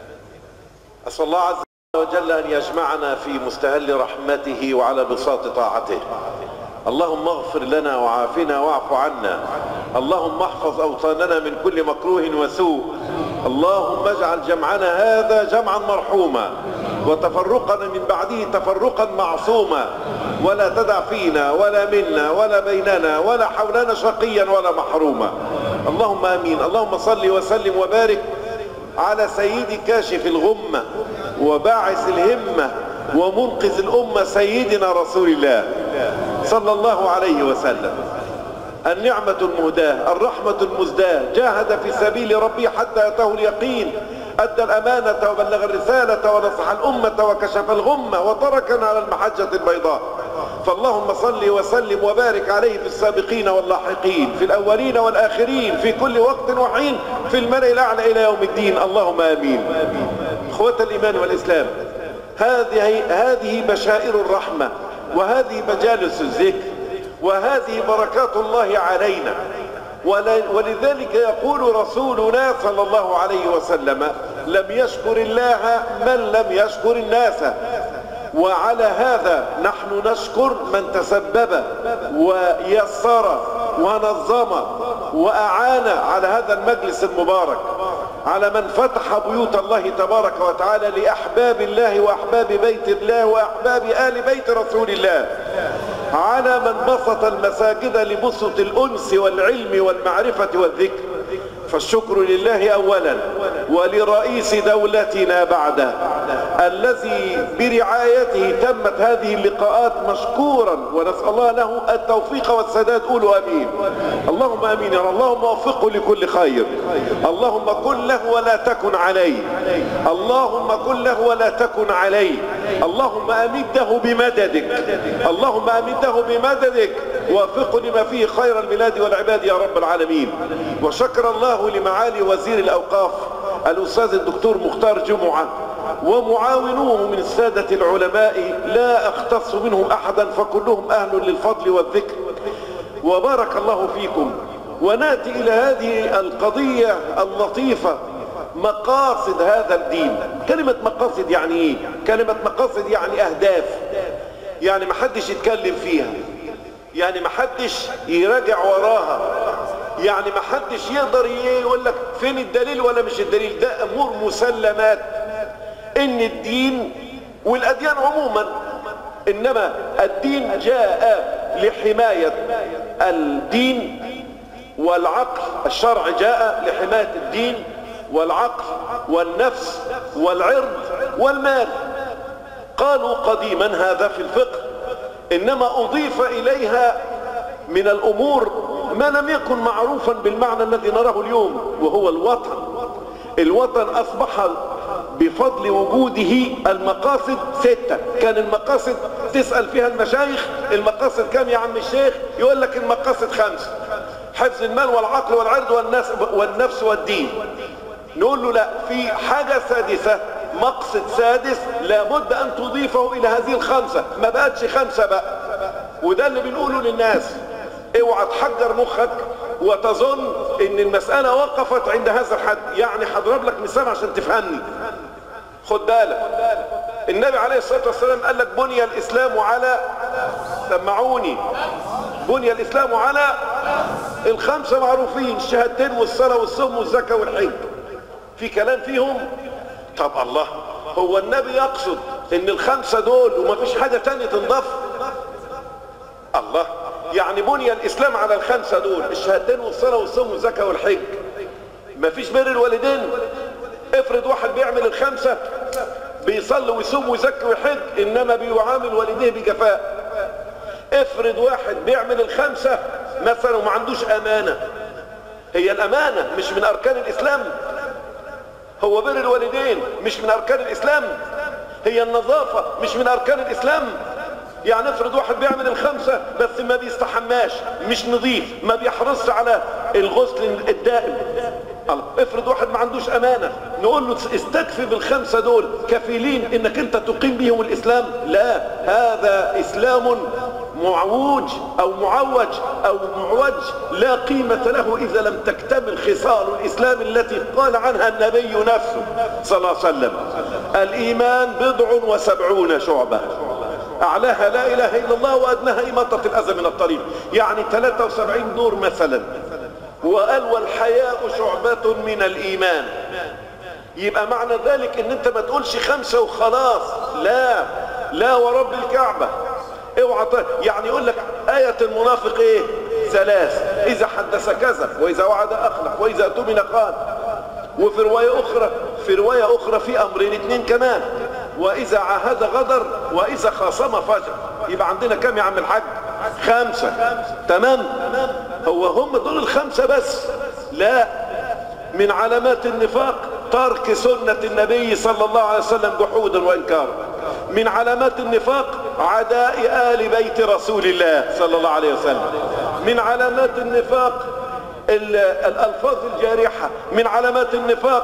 أسأل الله عز وجل أن يجمعنا في مستهل رحمته وعلى بساط طاعته اللهم اغفر لنا وعافنا واعف عنا اللهم احفظ أوطاننا من كل مكروه وسوء اللهم اجعل جمعنا هذا جمعا مرحوما وتفرقنا من بعده تفرقا معصوما ولا تدع فينا ولا منا ولا بيننا ولا حولنا شقيا ولا محروما اللهم امين اللهم صل وسلم وبارك على سيد كاشف الغمة وباعث الهمة ومنقذ الأمة سيدنا رسول الله صلى الله عليه وسلم النعمة المهداة الرحمة المزداة جاهد في سبيل ربي حتى أتاه اليقين أدى الأمانة وبلغ الرسالة ونصح الأمة وكشف الغمة وتركنا على المحجة البيضاء فاللهم صل وسلم وبارك عليه في السابقين واللاحقين في الأولين والآخرين في كل وقت وحين في الملأ الأعلى إلى يوم الدين اللهم آمين إخوة الإيمان والإسلام هذه هذه بشائر الرحمة وهذه مجالس الذكر وهذه بركات الله علينا ولذلك يقول رسولنا صلى الله عليه وسلم لم يشكر الله من لم يشكر الناس وعلى هذا نحن نشكر من تسبب ويسر ونظم وأعان على هذا المجلس المبارك على من فتح بيوت الله تبارك وتعالى لأحباب الله وأحباب بيت الله وأحباب آل بيت رسول الله على من بسط المساجد لبسط الأنس والعلم والمعرفة والذكر فالشكر لله أولا ولرئيس دولتنا بعده الذي برعايته تمت هذه اللقاءات مشكورا ونسأل الله له التوفيق والسداد قولوا أمين اللهم أمين يا رب اللهم وفقه لكل خير اللهم كن له ولا تكن عليه اللهم كن له ولا تكن عليه اللهم أمده بمددك اللهم أمده بمددك وفقه لما فيه خير البلاد والعباد يا رب العالمين وشكر الله لمعالي وزير الأوقاف الأستاذ الدكتور مختار جمعة ومعاونوه من السادة العلماء لا أختص منهم أحدا فكلهم أهل للفضل والذكر وبارك الله فيكم وناتي إلى هذه القضية اللطيفة مقاصد هذا الدين كلمة مقاصد يعني ايه كلمة مقاصد يعني اهداف يعني محدش يتكلم فيها يعني محدش يراجع وراها يعني محدش يقدر يقول لك فين الدليل ولا مش الدليل ده امور مسلمات ان الدين والاديان عموما انما الدين جاء لحماية الدين والعقل الشرع جاء لحماية الدين والعقل والنفس والعرض والمال قالوا قديما هذا في الفقه انما اضيف اليها من الامور ما لم يكن معروفا بالمعنى الذي نراه اليوم وهو الوطن الوطن اصبح بفضل وجوده المقاصد ستة كان المقاصد تسأل فيها المشايخ المقاصد كام يا عم الشيخ يقول لك المقاصد خمسة حفظ المال والعقل والعرض والناس والنفس والدين نقول له لا في حاجة سادسة مقصد سادس لابد ان تضيفه الى هذه الخمسة ما بقتش خمسة بقى وده اللي بنقوله للناس اوعى تحجر مخك وتظن ان المسألة وقفت عند هذا الحد يعني هضرب لك مثال عشان تفهمني خد بالك النبي عليه الصلاة والسلام قال لك بني الاسلام على سمعوني بني الاسلام على الخمسة معروفين الشهادتين والصلاة والصوم والزكاة والحج في كلام فيهم طب الله هو النبي يقصد ان الخمسة دول ومفيش حاجة تانية تنضاف الله يعني بني الاسلام على الخمسة دول الشهادتين والصلاة والصوم والزكاة والحج مفيش بر الوالدين افرض واحد بيعمل الخمسة بيصلي ويصوم ويزكي ويحج انما بيعامل والديه بجفاء افرض واحد بيعمل الخمسة مثلا وما عندوش امانة هي الامانة مش من اركان الاسلام هو بر الوالدين مش من اركان الاسلام هي النظافة مش من اركان الاسلام يعني افرض واحد بيعمل الخمسة بس ما بيستحماش مش نظيف ما بيحرصش على الغسل الدائم الله. افرض واحد ما عندوش امانة نقول له استكفي بالخمسة دول كفيلين انك انت تقيم بهم الاسلام لا هذا اسلام معوج او معوج او معوج لا قيمة له اذا لم تكتمل خصال الاسلام التي قال عنها النبي نفسه صلى الله عليه وسلم الايمان بضع وسبعون شعبة اعلاها لا اله الا الله وادناها اماطة الاذى من الطريق يعني 73 دور مثلا وقال والحياء شعبة من الايمان يبقى معنى ذلك ان انت ما تقولش خمسة وخلاص لا لا ورب الكعبة اوعى يعني يقول لك آية المنافق ايه ثلاث اذا حدث كذا واذا وعد اخلق واذا اؤتمن قال وفي رواية اخرى في رواية اخرى في امرين اتنين كمان واذا عاهد غدر واذا خاصم فجر يبقى عندنا كام يا عم الحاج خمسة تمام هو هم دول الخمسة بس لا من علامات النفاق ترك سنة النبي صلى الله عليه وسلم جحودا وانكارا من علامات النفاق عداء آل بيت رسول الله صلى الله عليه وسلم من علامات النفاق الألفاظ الجارحة من علامات النفاق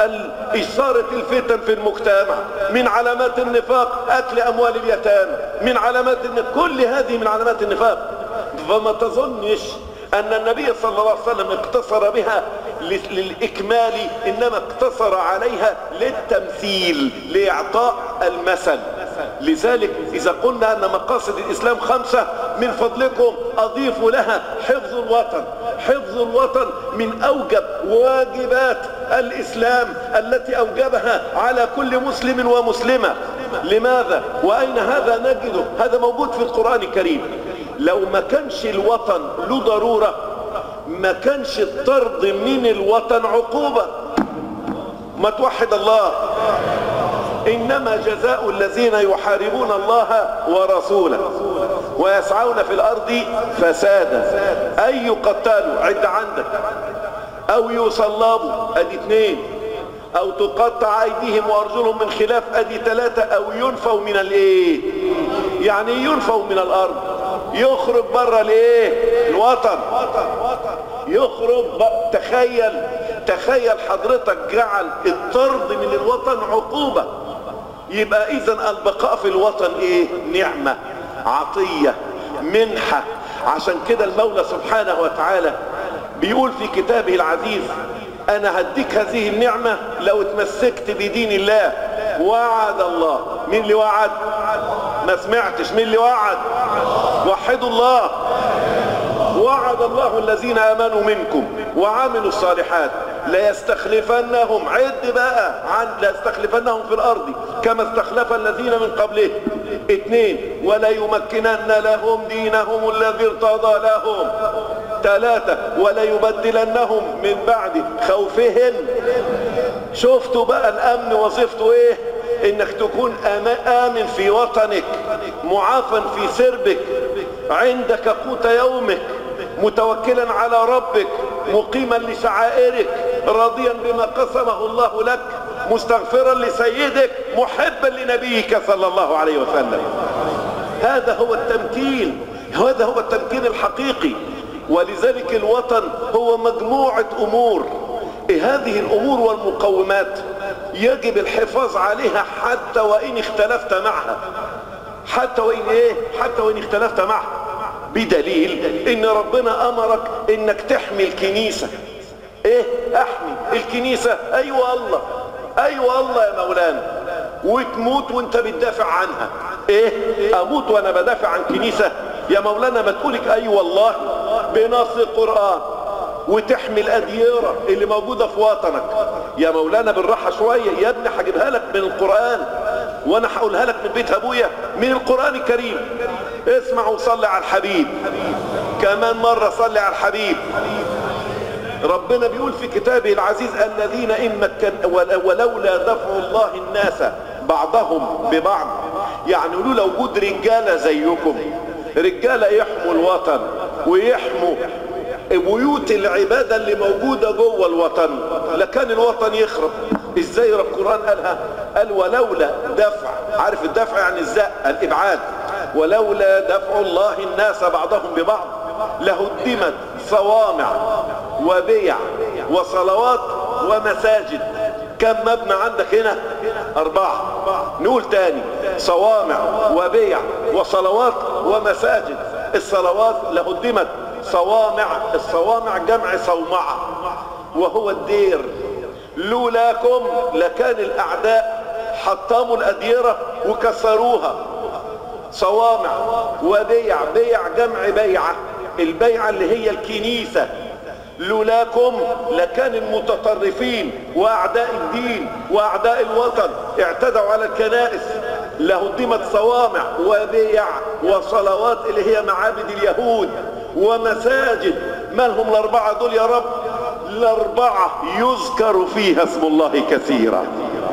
إثارة الفتن في المجتمع من علامات النفاق أكل أموال اليتامى من علامات النفاق كل هذه من علامات النفاق فما تظنش أن النبي صلى الله عليه وسلم اقتصر بها للإكمال إنما اقتصر عليها للتمثيل لإعطاء المثل لذلك إذا قلنا أن مقاصد الإسلام خمسة من فضلكم أضيفوا لها حفظ الوطن حفظ الوطن من أوجب واجبات الإسلام التي أوجبها على كل مسلم ومسلمة لماذا وأين هذا نجده هذا موجود في القرآن الكريم لو ما كانش الوطن له ضرورة ما كانش الطرد من الوطن عقوبة ما توحد الله إنما جزاء الذين يحاربون الله ورسوله ويسعون في الأرض فسادا أن يقتلوا عد عندك أو يصلبوا أدي اثنين أو تقطع أيديهم وأرجلهم من خلاف أدي ثلاثة أو ينفوا من الإيه يعني ينفوا من الأرض يخرج بره الايه الوطن يخرج تخيل تخيل حضرتك جعل الطرد من الوطن عقوبة يبقى اذا البقاء في الوطن ايه نعمة عطية منحة عشان كده المولى سبحانه وتعالى بيقول في كتابه العزيز انا هديك هذه النعمة لو اتمسكت بدين الله وعد الله مين اللي وعد ما سمعتش مين اللي وعد وحدوا الله وعد الله الذين امنوا منكم وعملوا الصالحات ليستخلفنهم عد بقى عن ليستخلفنهم في الارض كما استخلف الذين من قبلهم اثنين ولا يمكنن لهم دينهم الذي ارتضى لهم ثلاثة ولا يبدلنهم من بعد خوفهم شفتوا بقى الامن وظيفته ايه انك تكون آم- امن في وطنك معافى في سربك عندك قوت يومك متوكلا على ربك مقيما لشعائرك راضيا بما قسمه الله لك مستغفرا لسيدك محبا لنبيك صلى الله عليه وسلم هذا هو التمكين هذا هو التمكين الحقيقي ولذلك الوطن هو مجموعة امور هذه الامور والمقومات يجب الحفاظ عليها حتى وان اختلفت معها حتى وان ايه حتى وان اختلفت معها بدليل ان ربنا امرك انك تحمي الكنيسة ايه احمي الكنيسة ايوه الله ايوه الله يا مولانا وتموت وانت بتدافع عنها ايه اموت وانا بدافع عن كنيسة يا مولانا ما تقولك اي أيوة والله بنص القرآن وتحمي الأديرة اللي موجودة في وطنك يا مولانا بالراحة شوية يا ابني هجيبها لك من القرآن وانا هقولها لك من بيت ابويا من القرآن الكريم اسمع وصلي على الحبيب كمان مرة صلي على الحبيب ربنا بيقول في كتابه العزيز الذين إن مكن ولولا دفع الله الناس بعضهم ببعض يعني لولا وجود رجالة زيكم رجالة يحموا الوطن ويحموا بيوت العبادة اللي موجودة جوه الوطن لكان الوطن يخرب ازاي القرآن قالها قال ولولا دفع عارف الدفع يعني الزق الابعاد ولولا دفع الله الناس بعضهم ببعض لهدمت صوامع وبيع وصلوات ومساجد كم مبنى عندك هنا اربعة نقول تاني صوامع وبيع وصلوات ومساجد الصلوات لهدمت صوامع الصوامع جمع صومعة وهو الدير لولاكم لكان الاعداء حطموا الاديرة وكسروها صوامع وبيع بيع جمع بيعة البيعة اللي هي الكنيسة لولاكم لكان المتطرفين واعداء الدين واعداء الوطن اعتدوا على الكنائس لهدمت صوامع وبيع وصلوات اللي هي معابد اليهود ومساجد ما لهم الاربعة دول يا رب الاربعة يذكر فيها اسم الله كثيرا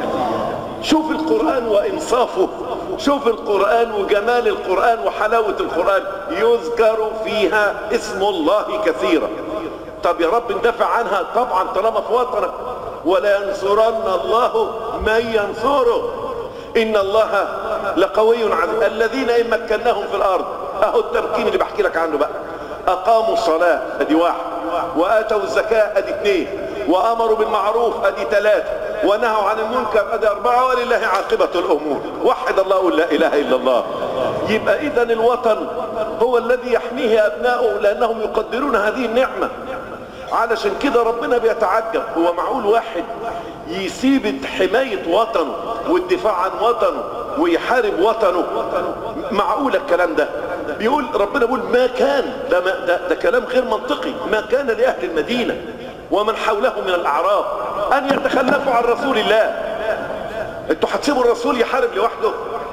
شوف القرآن وإنصافه شوف القرآن وجمال القرآن وحلاوة القرآن يذكر فيها اسم الله كثيرا طب يا رب ندافع عنها طبعا طالما في وطنك ولا ينصرن الله من ينصره إن الله لقوي عزيز الذين إن مكناهم في الأرض أهو التمكين اللي بحكي لك عنه بقى أقاموا الصلاة أدي واحد وآتوا الزكاة أدي اثنين وأمروا بالمعروف أدي ثلاثة ونهوا عن المنكر أدي أربعة ولله عاقبة الأمور وحد الله قل لا إله إلا الله يبقى إذا الوطن هو الذي يحميه أبناؤه لأنهم يقدرون هذه النعمة علشان كده ربنا بيتعجب هو معقول واحد يسيب حماية وطنه والدفاع عن وطنه ويحارب وطنه معقول الكلام ده بيقول ربنا بيقول ما كان ده, ما ده, ده كلام غير منطقي ما كان لأهل المدينة ومن حوله من الأعراب أن يتخلفوا عن رسول الله انتوا هتسيبوا الرسول يحارب لوحده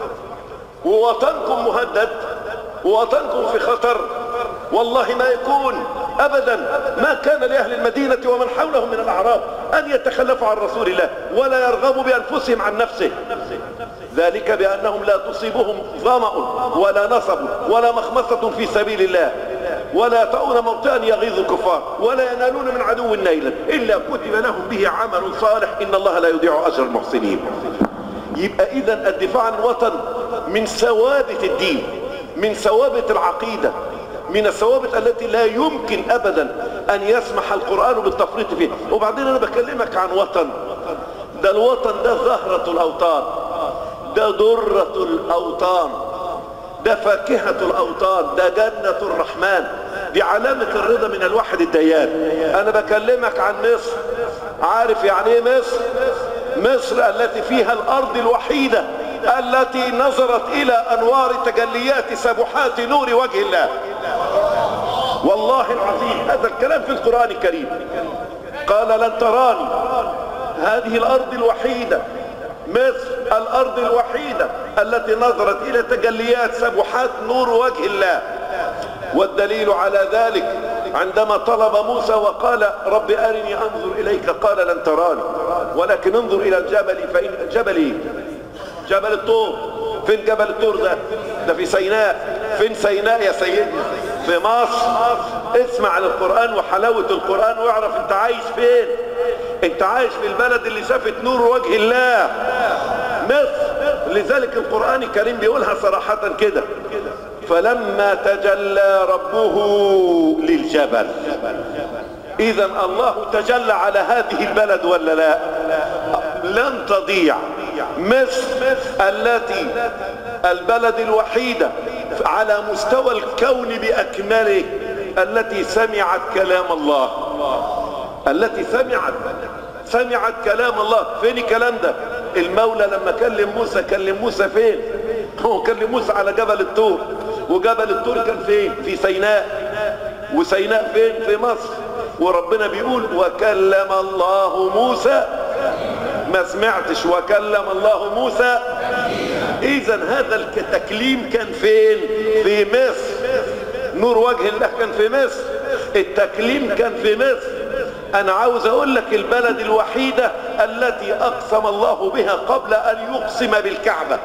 ووطنكم مهدد ووطنكم في خطر والله ما يكون ابدا ما كان لاهل المدينة ومن حولهم من الاعراب ان يتخلفوا عن رسول الله ولا يرغبوا بانفسهم عن نفسه ذلك بانهم لا تصيبهم ظمأ ولا نصب ولا مخمصة في سبيل الله ولا يطؤون موطئا يغيظ الكفار ولا ينالون من عدو نيلا الا كتب لهم به عمل صالح ان الله لا يضيع اجر المحسنين يبقى اذا الدفاع عن الوطن من ثوابت الدين من ثوابت العقيدة من الثوابت التي لا يمكن ابدا ان يسمح القرآن بالتفريط فيها وبعدين انا بكلمك عن وطن ده الوطن ده زهرة الاوطان ده درة الاوطان ده فاكهة الاوطان ده جنة الرحمن دي علامة الرضا من الواحد الديان انا بكلمك عن مصر عارف يعني ايه مصر مصر التي فيها الارض الوحيدة التي نظرت الى انوار تجليات سبحات نور وجه الله والله العظيم هذا الكلام في القرآن الكريم قال لن تراني هذه الارض الوحيدة مصر الارض الوحيدة التي نظرت الى تجليات سبحات نور وجه الله والدليل على ذلك عندما طلب موسى وقال رب أرني أنظر إليك قال لن تراني ولكن انظر إلى الجبل فإن جبل إيه؟ جبل الطور فين جبل الطور ده ده في سيناء فين سيناء يا سيدي في مصر اسمع للقرآن وحلاوة القرآن واعرف انت عايش فين انت عايش في البلد اللي شافت نور وجه الله مصر لذلك القرآن الكريم بيقولها صراحة كده فلما تجلى ربه للجبل اذا الله تجلى على هذه البلد ولا لا لن تضيع مصر التي البلد الوحيدة على مستوى الكون بأكمله التي سمعت كلام الله التي سمعت سمعت كلام الله فين الكلام ده المولى لما كلم موسى كلم موسى فين هو كلم موسى على جبل الطور وجبل الطور كان فين في سيناء وسيناء فين في مصر وربنا بيقول وكلم الله موسى ما سمعتش وكلم الله موسى اذا هذا التكليم كان فين في مصر نور وجه الله كان في مصر التكليم كان في مصر انا عاوز اقول لك البلد الوحيدة التي اقسم الله بها قبل ان يقسم بالكعبة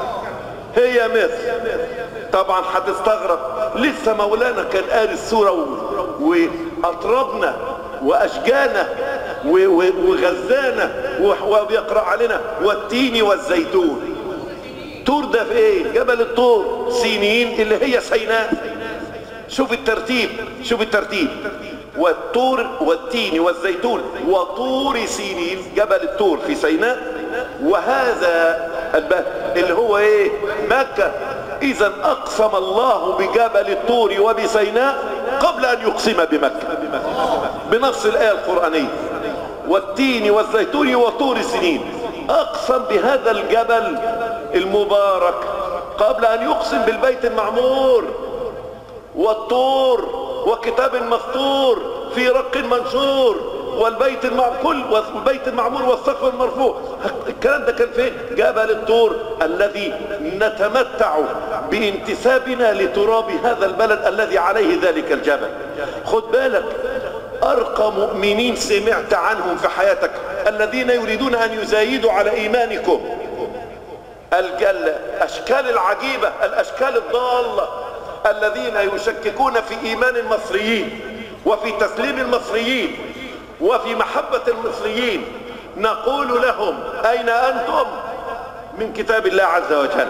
هي مصر طبعا هتستغرب لسه مولانا كان قال السورة واطربنا واشجانا وغزانا وبيقرأ علينا والتين والزيتون طور ده في ايه جبل الطور سينين اللي هي سيناء شوف الترتيب شوف الترتيب والطور والتين والزيتون وطور سينين جبل الطور في سيناء وهذا اللي هو ايه مكة اذا اقسم الله بجبل الطور وبسيناء قبل ان يقسم بمكة بنص الايه القرآنية والتين والزيتون وطور سنين اقسم بهذا الجبل المبارك قبل ان يقسم بالبيت المعمور والطور وكتاب مسطور في رق منشور والبيت المعمور كل والبيت المعمور والسقف المرفوع الكلام ده كان فين جبل الطور الذي نتمتع بانتسابنا لتراب هذا البلد الذي عليه ذلك الجبل خد بالك ارقى مؤمنين سمعت عنهم في حياتك الذين يريدون ان يزايدوا على ايمانكم الاشكال العجيبة الاشكال الضالة الذين يشككون في ايمان المصريين وفي تسليم المصريين وفي محبة المصريين نقول لهم اين انتم من كتاب الله عز وجل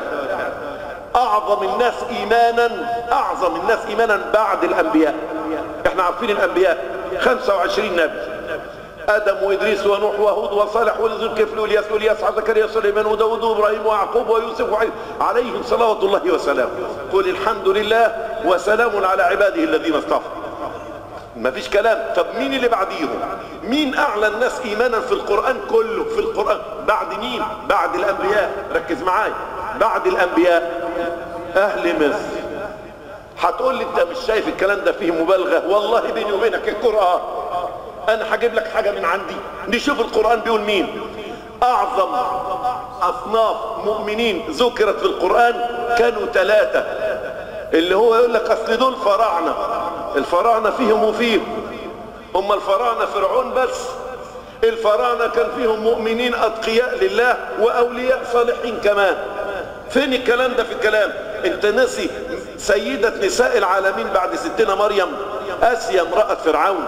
اعظم الناس ايمانا اعظم الناس ايمانا بعد الانبياء احنا عارفين الانبياء 25 نبي ادم وادريس ونوح وهود وصالح وذو الكفل والياس والياس زكريا وسليمان وداود وابراهيم ويعقوب ويوسف وعيسى عليهم صلوات الله وسلامه قل الحمد لله وسلام على عباده الذين اصطفى ما فيش كلام طب مين اللي بعديهم مين اعلى الناس ايمانا في القرآن كله في القرآن بعد مين بعد الانبياء ركز معايا بعد الانبياء اهل مصر هتقول لي انت مش شايف الكلام ده فيه مبالغة والله بيني وبينك القرآن انا هجيب لك حاجة من عندي نشوف القرآن بيقول مين اعظم اصناف مؤمنين ذكرت في القرآن كانوا ثلاثة اللي هو يقول لك اصل دول فراعنة الفراعنة فيهم وفيهم هم الفراعنة فرعون بس الفراعنة كان فيهم مؤمنين اتقياء لله واولياء صالحين كمان فين الكلام ده في الكلام انت نسي سيدة نساء العالمين بعد ستنا مريم اسيا امرأة فرعون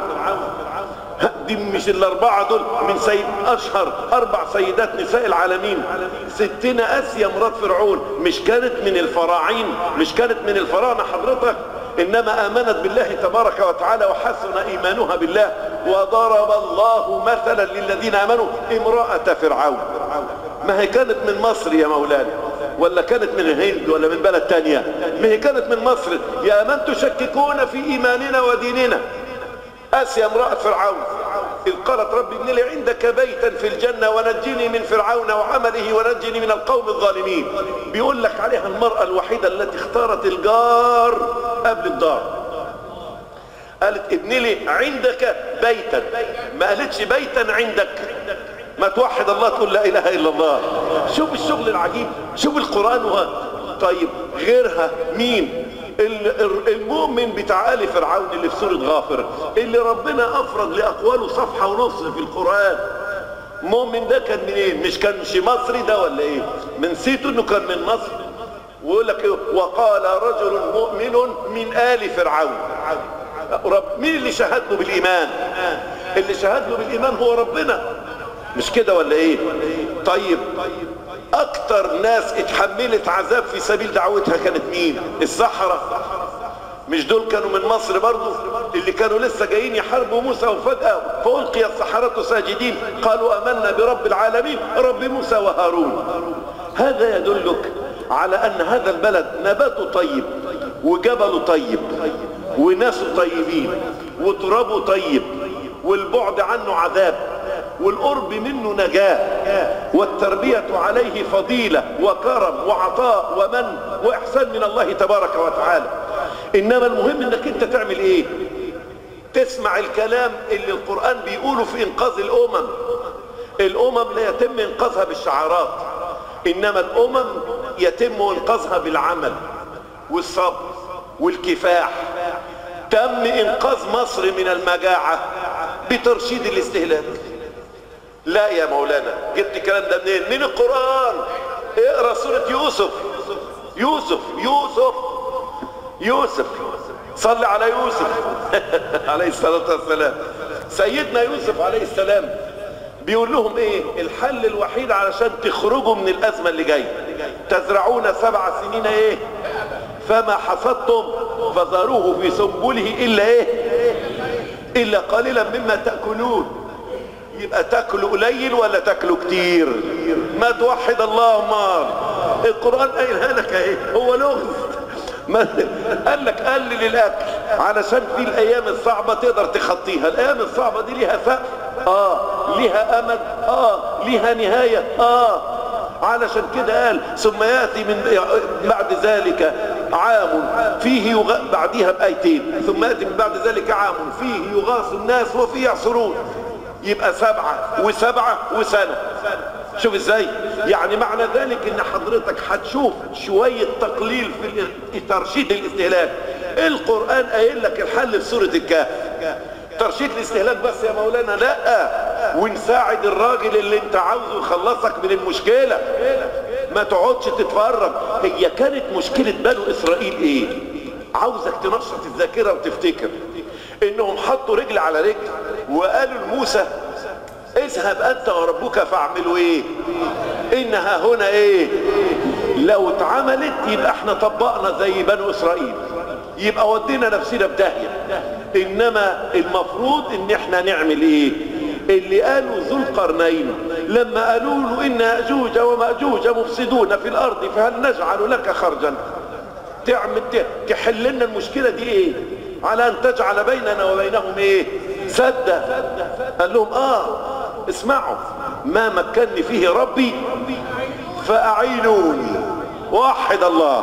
دي مش الاربعة دول من سيد اشهر اربع سيدات نساء العالمين ستنا اسيا مرات فرعون مش كانت من الفراعين مش كانت من الفراعنة حضرتك انما امنت بالله تبارك وتعالى وحسن ايمانها بالله وضرب الله مثلا للذين امنوا امرأة فرعون ما هي كانت من مصر يا مولانا ولا كانت من الهند ولا من بلد تانية ما هي كانت من مصر يا من تشككون في ايماننا وديننا اسيا امرأة فرعون اذ قالت رب ابن لي عندك بيتا في الجنة ونجني من فرعون وعمله ونجني من القوم الظالمين بيقول لك عليها المرأة الوحيدة التي اختارت الجار قبل الدار قالت ابني لي عندك بيتا ما قالتش بيتا عندك ما توحد الله تقول لا اله الا الله شوف الشغل العجيب شوف القران و... طيب غيرها مين ال- ال- المؤمن بتاع ال فرعون اللي في سوره غافر اللي ربنا افرض لاقواله صفحه ونص في القران مؤمن ده كان منين مش كان شي مصري ده ولا ايه من نسيته انه كان من مصر ويقول لك إيه؟ وقال رجل مؤمن من ال فرعون رب مين اللي شهد له بالايمان اللي شهد له بالايمان هو ربنا مش كده ولا ايه طيب اكتر ناس اتحملت عذاب في سبيل دعوتها كانت مين السحرة مش دول كانوا من مصر برضو اللي كانوا لسه جايين يحاربوا موسى وفجأة فألقي السحرة ساجدين قالوا أمنا برب العالمين رب موسى وهارون هذا يدلك على أن هذا البلد نباته طيب وجبله طيب وناسه طيبين وترابه طيب والبعد عنه عذاب والقرب منه نجاة والتربية عليه فضيلة وكرم وعطاء ومن وإحسان من الله تبارك وتعالى إنما المهم إنك أنت تعمل إيه تسمع الكلام اللي القرآن بيقوله في إنقاذ الأمم الأمم لا يتم إنقاذها بالشعارات إنما الأمم يتم إنقاذها بالعمل والصبر والكفاح تم إنقاذ مصر من المجاعة بترشيد الاستهلاك لا يا مولانا جبت الكلام ده منين من القرآن اقرا سورة يوسف يوسف يوسف يوسف صل على يوسف عليه الصلاة والسلام سيدنا يوسف عليه السلام بيقول لهم ايه الحل الوحيد علشان تخرجوا من الازمة اللي جاية تزرعون سبع سنين ايه فما حصدتم فذروه في سنبله الا ايه الا قليلا مما تأكلون يبقى تاكلوا قليل ولا تاكلوا كتير ما توحد الله امال القران قايلها لك اهي هو لغز ما قال لك قلل الاكل علشان في الايام الصعبه تقدر تخطيها الايام الصعبه دي ليها سقف اه ليها امد اه ليها نهايه اه علشان كده قال ثم ياتي من بعد ذلك عام فيه يغ... بعديها بايتين ثم ياتي من بعد ذلك عام فيه يغاث الناس وفيه يعصرون يبقى سبعة وسبعة وسنة شوف ازاي يعني معنى ذلك ان حضرتك هتشوف شوية تقليل في ترشيد الاستهلاك القرآن قايل لك الحل في سورة الكهف ترشيد الاستهلاك بس يا مولانا لا ونساعد الراجل اللي انت عاوزه يخلصك من المشكلة ما تقعدش تتفرج هي كانت مشكلة بنو اسرائيل ايه عاوزك تنشط الذاكرة وتفتكر انهم حطوا رجل على رجل وقالوا لموسى اذهب انت وربك فاعملوا ايه انها هنا ايه لو اتعملت يبقى احنا طبقنا زي بنو اسرائيل يبقى ودينا نفسنا في داهيه انما المفروض ان احنا نعمل ايه اللي قالوا ذو القرنين لما قالوا له ان ياجوج وماجوج مفسدون في الارض فهل نجعل لك خرجا تعمل تحل لنا المشكله دي ايه على ان تجعل بيننا وبينهم ايه سدا قال لهم اه اسمعوا ما مكنني فيه ربي فاعينوني وحد الله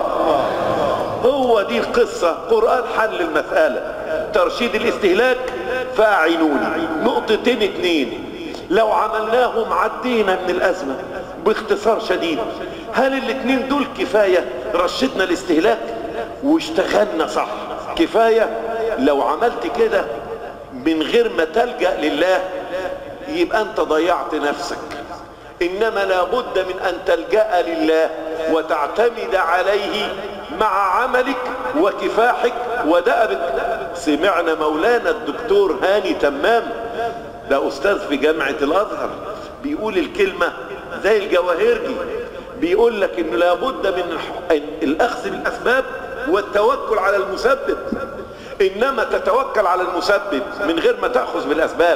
هو دي القصة قرآن حل المسألة ترشيد الاستهلاك فاعينوني نقطتين اتنين لو عملناهم عدينا من الأزمة باختصار شديد هل الاتنين دول كفاية رشدنا الاستهلاك واشتغلنا صح كفاية لو عملت كده من غير ما تلجأ لله يبقى انت ضيعت نفسك انما لابد من ان تلجأ لله وتعتمد عليه مع عملك وكفاحك ودأبك سمعنا مولانا الدكتور هاني تمام ده استاذ في جامعة الازهر بيقول الكلمة زي الجواهرجي بيقول لك انه لابد من الاخذ بالاسباب والتوكل على المسبب انما تتوكل على المسبب من غير ما تأخذ بالاسباب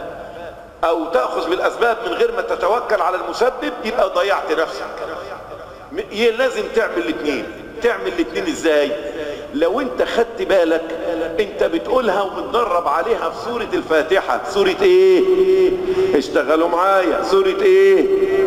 او تأخذ بالاسباب من غير ما تتوكل على المسبب يبقى ضيعت نفسك لازم تعمل الاثنين تعمل الاثنين ازاي لو انت خدت بالك انت بتقولها ومتدرب عليها في سورة الفاتحة سورة ايه اشتغلوا معايا سورة ايه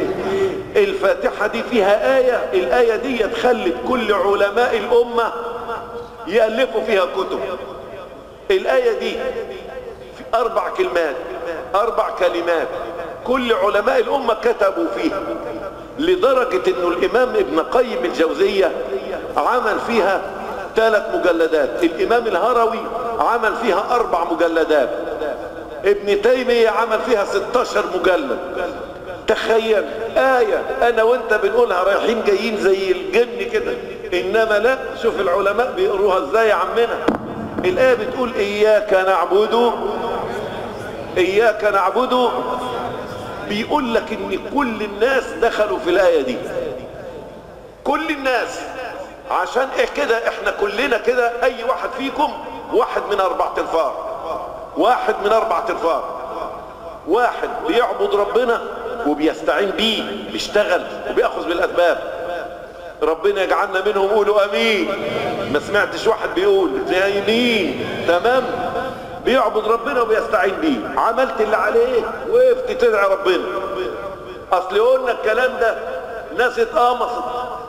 الفاتحة دي فيها آية الآية دي خلت كل علماء الأمة يألفوا فيها كتب الآية دي في أربع كلمات أربع كلمات كل علماء الأمة كتبوا فيها لدرجة أنه الإمام ابن قيم الجوزية عمل فيها ثلاث مجلدات الإمام الهروي عمل فيها أربع مجلدات ابن تيمية عمل فيها 16 مجلد تخيل آية أنا وأنت بنقولها رايحين جايين زي الجن كده إنما لا شوف العلماء بيقروها إزاي يا عمنا الآية بتقول إياك نعبد إياك نعبد بيقول لك إن كل الناس دخلوا في الآية دي كل الناس عشان إيه كده إحنا كلنا كده أي واحد فيكم واحد من أربع تنفار واحد من أربع تنفار واحد بيعبد ربنا وبيستعين بيه بيشتغل وبياخذ بالاسباب ربنا يجعلنا منهم قولوا امين ما سمعتش واحد بيقول مين تمام بيعبد ربنا وبيستعين بيه عملت اللي عليك وقفت تدعي ربنا اصل قلنا الكلام ده ناس اتقمصت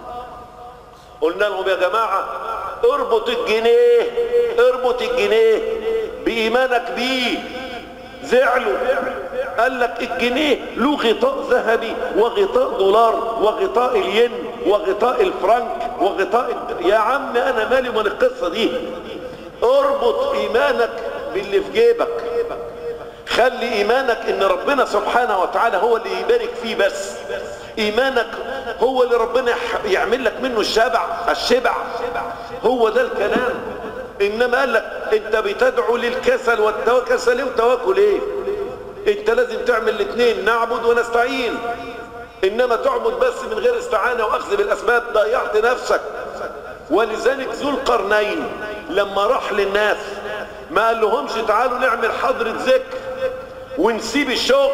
قلنا لهم يا جماعه اربط الجنيه اربط الجنيه بايمانك بيه زعلوا قال لك الجنيه له غطاء ذهبي وغطاء دولار وغطاء الين وغطاء الفرنك وغطاء الد... يا عم انا مالي من القصه دي اربط ايمانك باللي في جيبك خلي ايمانك ان ربنا سبحانه وتعالى هو اللي يبارك فيه بس ايمانك هو اللي ربنا يعمل لك منه الشبع الشبع هو ده الكلام انما قال لك انت بتدعو للكسل والكسل ايه والتوكل ايه انت لازم تعمل الاثنين نعبد ونستعين انما تعبد بس من غير استعانة واخذ بالاسباب ضيعت نفسك ولذلك ذو القرنين لما راح للناس ما قال لهمش تعالوا نعمل حضرة ذكر ونسيب الشغل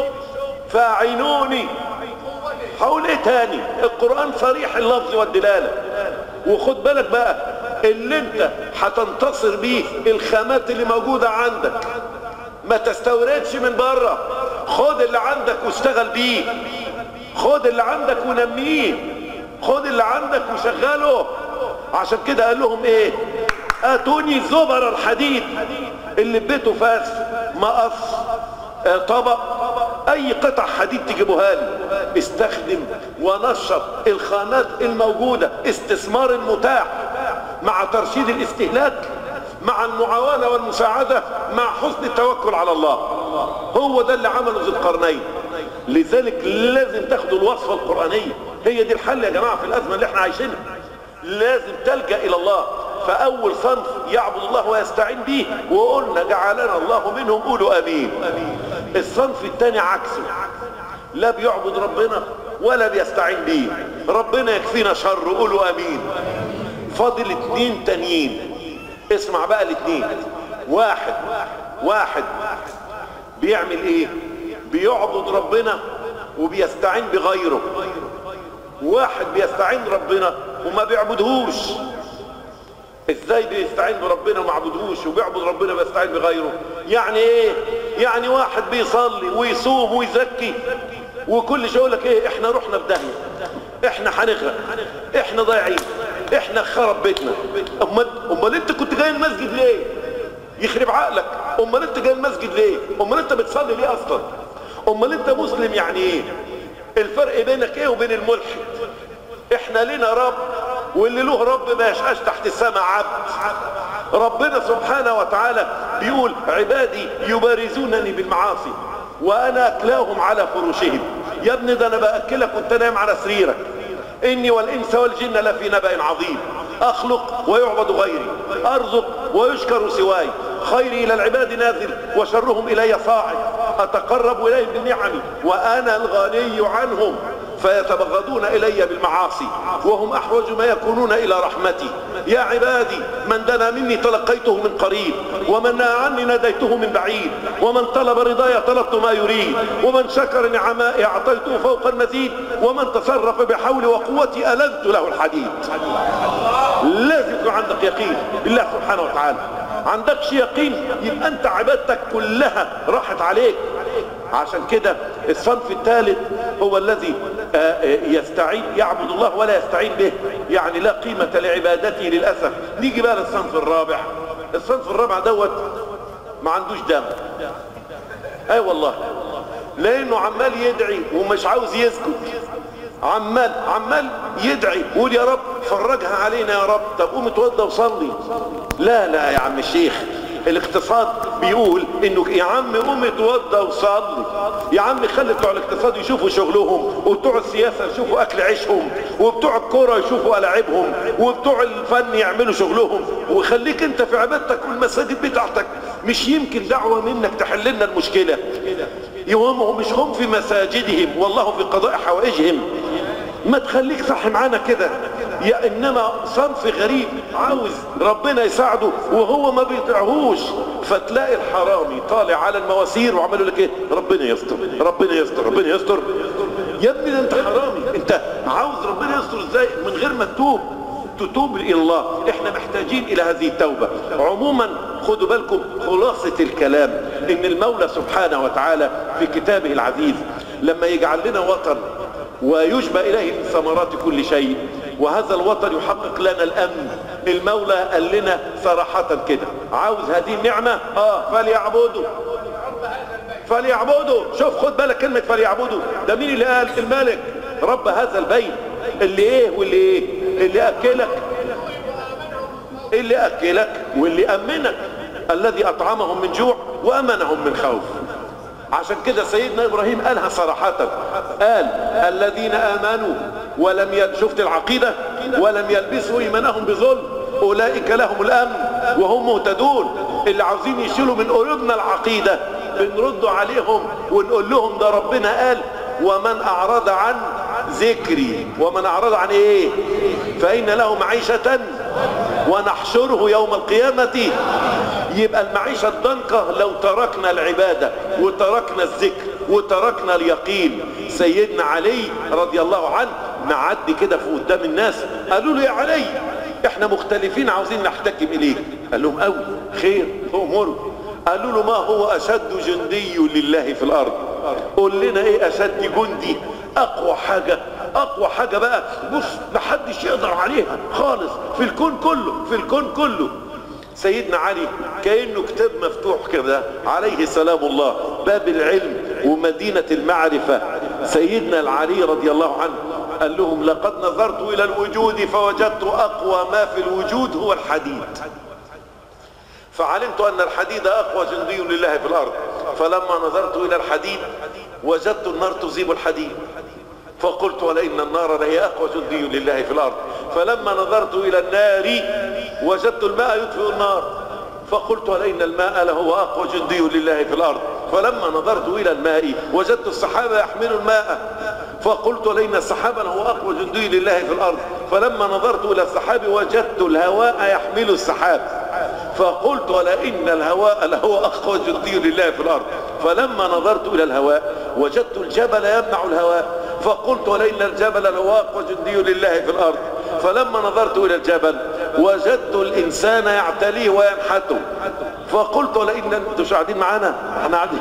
فاعينوني حول ايه تاني القرآن صريح اللفظ والدلالة وخد بالك بقى اللي انت هتنتصر بيه الخامات اللي موجودة عندك ما تستوردش من بره خد اللي عندك واشتغل بيه خد اللي عندك ونميه خد اللي عندك وشغله عشان كده قال لهم ايه اتوني زبر الحديد اللي بيته فاس مقص آه طبق اي قطع حديد تجيبوها لي استخدم ونشط الخامات الموجودة استثمار متاح مع ترشيد الاستهلاك مع المعاونة والمساعدة مع حسن التوكل على الله هو ده اللي عمله ذو القرنين لذلك لازم تاخدوا الوصفة القرآنية هي دي الحل يا جماعة في الأزمة اللي احنا عايشينها لازم تلجأ إلى الله فأول صنف يعبد الله ويستعين به وقلنا جعلنا الله منهم قولوا أمين الصنف الثاني عكسه لا بيعبد ربنا ولا بيستعين به ربنا يكفينا شر قولوا أمين فاضل اتنين تانيين اسمع بقى الاتنين واحد واحد بيعمل ايه بيعبد ربنا وبيستعين بغيره واحد بيستعين ربنا وما بيعبدهوش ازاي بيستعين بربنا وما عبدهوش وبيعبد ربنا وبيستعين بغيره يعني ايه يعني واحد بيصلي ويصوم ويزكي وكل شيء يقول لك ايه احنا رحنا في داهيه احنا هنغرق احنا ضايعين احنا خرب بيتنا امال امال انت كنت جاي المسجد ليه يخرب عقلك امال انت جاي المسجد ليه امال انت بتصلي ليه اصلا امال انت مسلم يعني ايه الفرق بينك ايه وبين الملحد احنا لنا رب واللي له رب ما يشقاش تحت السماء عبد ربنا سبحانه وتعالى بيقول عبادي يبارزونني بالمعاصي وانا اكلاهم على فروشهم يا ابني ده انا باكلك وانت نايم على سريرك اني والانس والجن لفي نبأ عظيم اخلق ويعبد غيري ارزق ويشكر سواي خيري الى العباد نازل وشرهم الي صاعد اتقرب اليهم بالنعم وانا الغني عنهم فيتبغضون الي بالمعاصي وهم احوج ما يكونون الى رحمتي يا عبادي من دنا مني تلقيته من قريب ومن نهى عني ناديته من بعيد ومن طلب رضاي طلبت ما يريد ومن شكر نعمائي اعطيته فوق المزيد ومن تصرف بحولي وقوتي النت له الحديد لازم يكون عندك يقين بالله سبحانه وتعالى عندكش يقين يبقى انت عبادتك كلها راحت عليك عشان كده الصنف الثالث هو الذي يستعين يعبد الله ولا يستعين به يعني لا قيمة لعبادته للأسف نيجي بقى للصنف الرابع الصنف الرابع دوت ما عندوش دم اي والله لانه عمال يدعي ومش عاوز يسجد عمال عمال يدعي يقول يا رب فرجها علينا يا رب طب قوم اتوضى وصلي لا لا يا عم الشيخ الاقتصاد بيقول انه يا عم قوم اتوضى وصلي يا عم خلي بتوع الاقتصاد يشوفوا شغلهم وبتوع السياسه يشوفوا اكل عيشهم وبتوع الكوره يشوفوا العابهم وبتوع الفن يعملوا شغلهم وخليك انت في عبادتك والمساجد بتاعتك مش يمكن دعوه منك تحل لنا المشكله يوم مش هم في مساجدهم والله في قضاء حوائجهم ما تخليك صح معانا كده يا انما صنف غريب عاوز ربنا يساعده وهو ما بيطيعهوش فتلاقي الحرامي طالع على المواسير وعملوا لك ايه ربنا يستر ربنا يستر ربنا يستر يا ابني ده انت حرامي انت عاوز ربنا يستر ازاي من غير ما تتوب تتوب الى الله احنا محتاجين الى هذه التوبة عموما خدوا بالكم خلاصة الكلام ان المولى سبحانه وتعالى في كتابه العزيز لما يجعل لنا وطن ويجبى اليه من ثمرات كل شيء وهذا الوطن يحقق لنا الامن المولى قال لنا صراحة كده عاوز هذه النعمة اه فليعبدوا فليعبدوا شوف خد بالك كلمة فليعبدوا ده مين اللي قال الملك رب هذا البيت اللي ايه واللي ايه اللي اكلك اللي اكلك واللي امنك الذي اطعمهم من جوع وامنهم من خوف عشان كده سيدنا ابراهيم قالها صراحة قال الذين امنوا ولم يل... شفت العقيدة ولم يلبسوا ايمانهم بظلم اولئك لهم الامن وهم مهتدون اللي عاوزين يشيلوا من قلوبنا العقيدة بنرد عليهم ونقول لهم ده ربنا قال ومن اعرض عن ذكري ومن اعرض عن ايه فان له معيشة ونحشره يوم القيامة يبقى المعيشة الضنكة لو تركنا العبادة وتركنا الذكر وتركنا اليقين سيدنا علي رضي الله عنه معدي كده في قدام الناس قالوا له يا علي احنا مختلفين عاوزين نحتكم اليك قال لهم قوي خير امروا قالوا له ما هو اشد جندي لله في الارض قول لنا ايه اشد جندي اقوى حاجة اقوى حاجة بقى بص محدش يقدر عليها خالص في الكون كله في الكون كله سيدنا علي كأنه كتاب مفتوح كده عليه سلام الله باب العلم ومدينة المعرفة سيدنا العلي رضي الله عنه قال لهم لقد نظرت الى الوجود فوجدت اقوى ما في الوجود هو الحديد فعلمت ان الحديد اقوى جندي لله في الارض فلما نظرت الى الحديد وجدت النار تذيب الحديد فقلت ولئن النار لهي اقوى جندي لله في الارض فلما نظرت الى النار وجدت الماء يطفئ النار فقلت ولئن الماء لهو اقوى جندي لله في الارض فلما نظرت الى الماء وجدت السحاب يحمل الماء فقلت لئن السحاب لهو اقوى جندي لله في الارض فلما نظرت الى السحاب وجدت الهواء يحمل السحاب فقلت ولئن الهواء لهو اقوى جندي لله في الارض فلما نظرت الى الهواء وجدت الجبل يمنع الهواء فقلت ولئن الجبل لهو اقوى جندي لله في الارض فلما نظرت الى الجبل وجدت الانسان يعتليه وينحته فقلت ولئن انتوا مش قاعدين معانا احنا قاعدين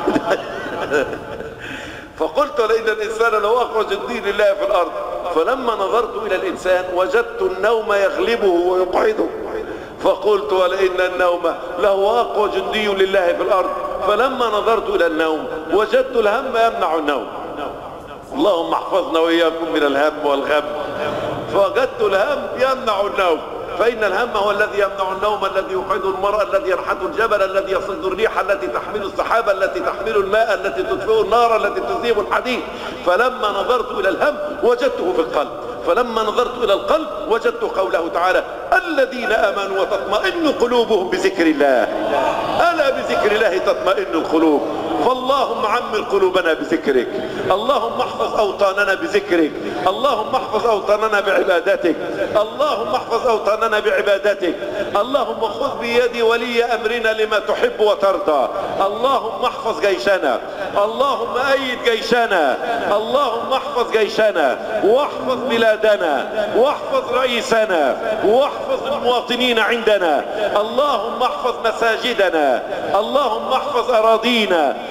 فقلت لئن الانسان لهو اقوى جندي لله في الارض فلما نظرت الى الانسان وجدت النوم يغلبه ويقعده فقلت ولئن النوم له اقوى جندي لله في الارض فلما نظرت الى النوم وجدت الهم يمنع النوم اللهم احفظنا واياكم من الهم والغم فوجدت الهم يمنع النوم فإن الهم هو الذي يمنع النوم الذي يقعد المرأة الذي ينحت الجبل الذي يصد الريح التي تحمل السحابة التي تحمل الماء التي تطفئ النار التي تذيب الحديد فلما نظرت إلى الهم وجدته في القلب فلما نظرت إلى القلب وجدت قوله تعالى الذين آمنوا وتطمئن قلوبهم بذكر الله ألا بذكر الله تطمئن القلوب فاللهم عمر قلوبنا بذكرك اللهم احفظ أوطاننا بذكرك اللهم احفظ أوطاننا بعبادتك اللهم احفظ أوطاننا بعبادتك اللهم خذ بيد ولي أمرنا لما تحب وترضى اللهم احفظ جيشنا اللهم أيد جيشنا اللهم احفظ جيشنا واحفظ بلادنا واحفظ رئيسنا واحفظ المواطنين عندنا اللهم احفظ مساجدنا اللهم احفظ أراضينا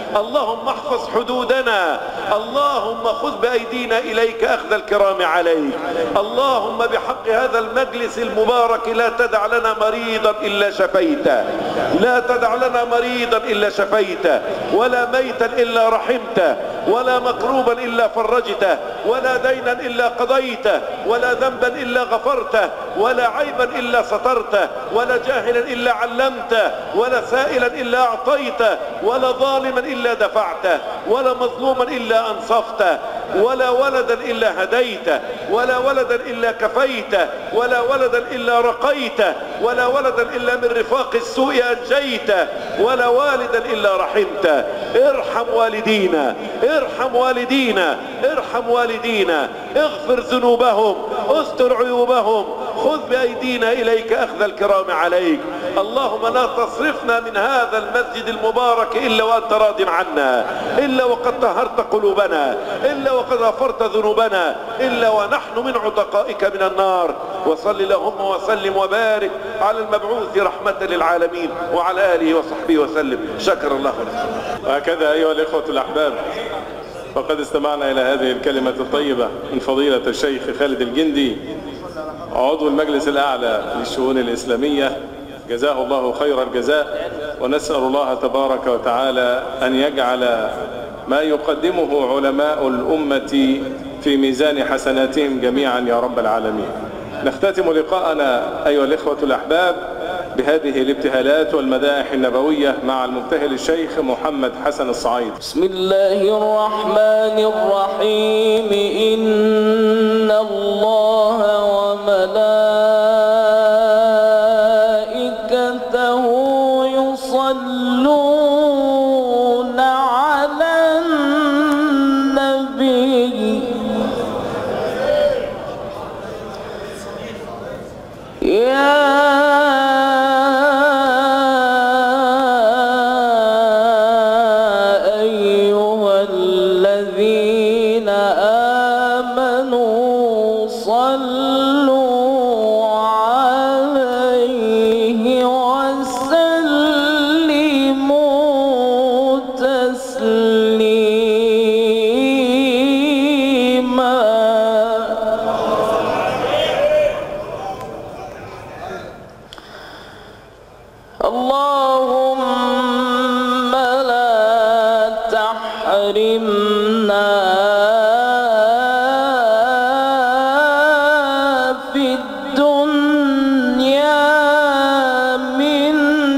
اللهم احفظ حدودنا اللهم خذ بأيدينا إليك أخذ الكرام عليك اللهم بحق هذا المجلس المبارك لا تدع لنا مريضا إلا شفيته لا تدع لنا مريضا إلا شفيته ولا ميتا إلا رحمته ولا مكروبا إلا فرجته ولا دينا إلا قضيته ولا ذنبا إلا غفرته ولا عيبا إلا سترته ولا جاهلا إلا علمته ولا سائلا إلا أعطيته ولا ظالما إلا دفعته ولا مظلوما إلا أنصفته ولا ولدا إلا هديته ولا ولدا إلا كفيته ولا ولدا إلا رقيته ولا ولدا إلا من رفاق السوء أنجيته ولا والدا إلا رحمته ارحم والدينا ارحم والدينا ارحم والدينا اغفر ذنوبهم استر عيوبهم خذ بأيدينا إليك أخذ الكرام عليك اللهم لا تصرفنا من هذا المسجد المبارك إلا وأنت راض عنا إلا وقد طهرت قلوبنا إلا وقد غفرت ذنوبنا إلا ونحن من عتقائك من النار وصل اللهم وسلم وبارك على المبعوث رحمة للعالمين وعلى آله وصحبه وسلم شكر الله لكم وهكذا أيها الإخوة الأحباب فقد استمعنا إلى هذه الكلمة الطيبة من فضيلة الشيخ خالد الجندي عضو المجلس الأعلى للشؤون الإسلامية جزاه الله خير الجزاء ونسأل الله تبارك وتعالى أن يجعل ما يقدمه علماء الأمة في ميزان حسناتهم جميعا يا رب العالمين نختتم لقاءنا أيها الإخوة الأحباب بهذه الابتهالات والمدائح النبوية مع المبتهل الشيخ محمد حسن الصعيد بسم الله الرحمن الرحيم إن الله وملائكته يصلون على النبي يا أيها الذين آمنوا صلوا عليه وسلموا تسليما اللهم لا تحرمنا في الدنيا من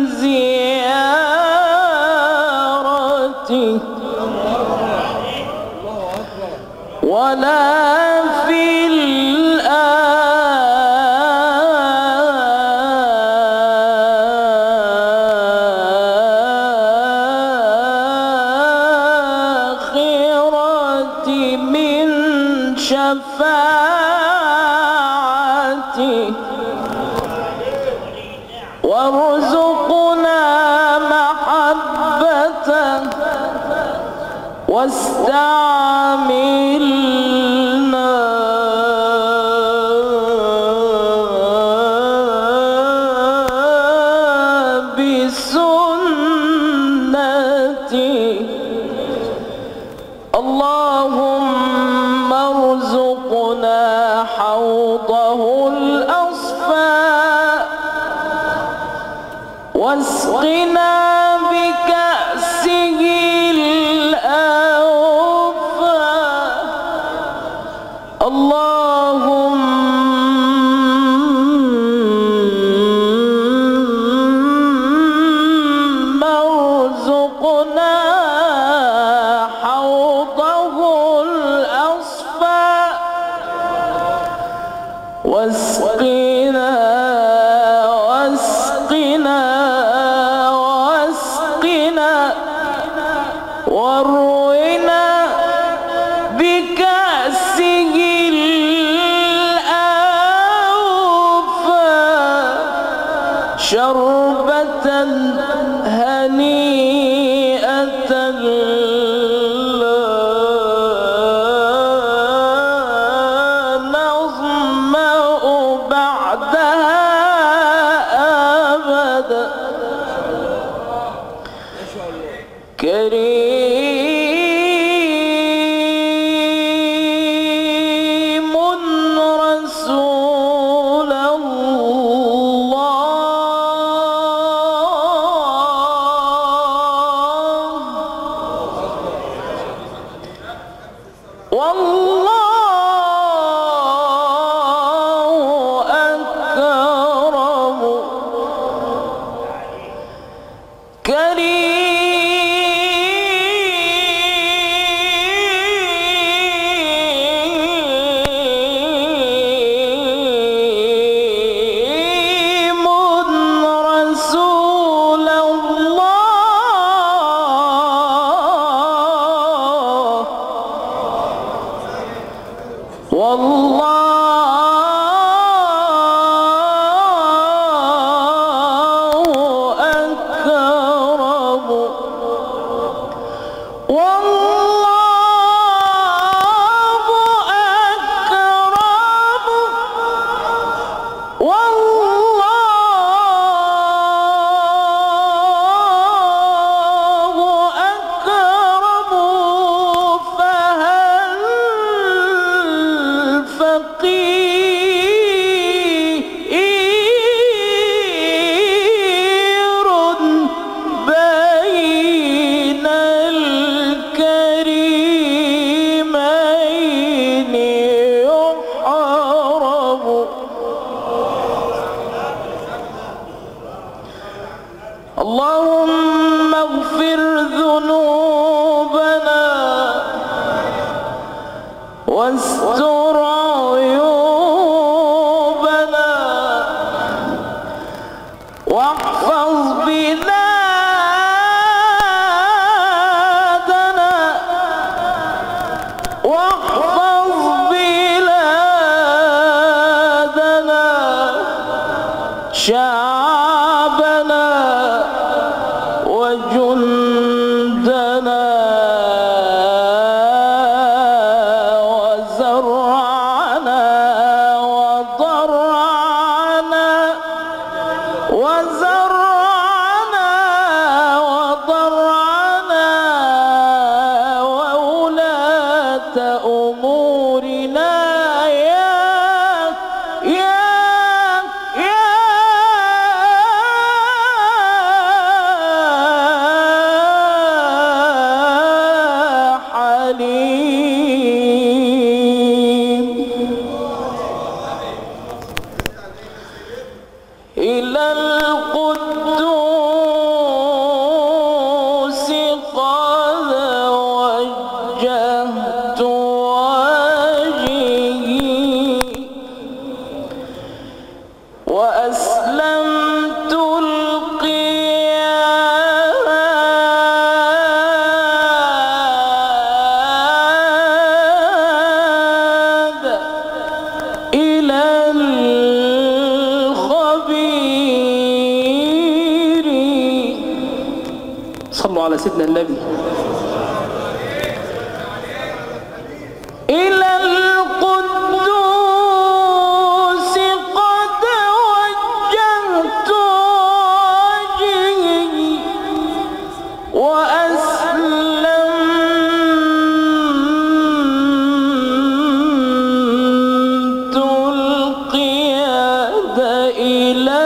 زيارته ولا في الآخرة من شفاعته وارزقنا محبته واستعملنا بسنته اللهم ارزقنا حوضه الأصفى واسقنا بكأسه الأوفى اللهم ارزقنا حوضه الأصفى واسقنا واسقنا واسقنا وارونا بكأسه الأوفى شربة هنيئة لا نظمأ بعدها أبدا كريم والله أكرم والله أكرم والله أكرم فهل فقير بين الكريمين يحرم اللهم اغفر ذنوبنا واستر عيوبنا واحفظ بلادنا واحفظ بلادنا شعبنا وجندنا وزرعنا وضرعنا وزرعنا وضرعنا وولاة أمورنا يا يا يا حليم إلى القدوس قد وجهت وجهي وأسلمت القياد إلى الخبير صلوا على سيدنا النبي إلى القدوس قد وجهت وجهي وأسلمت القياد إلى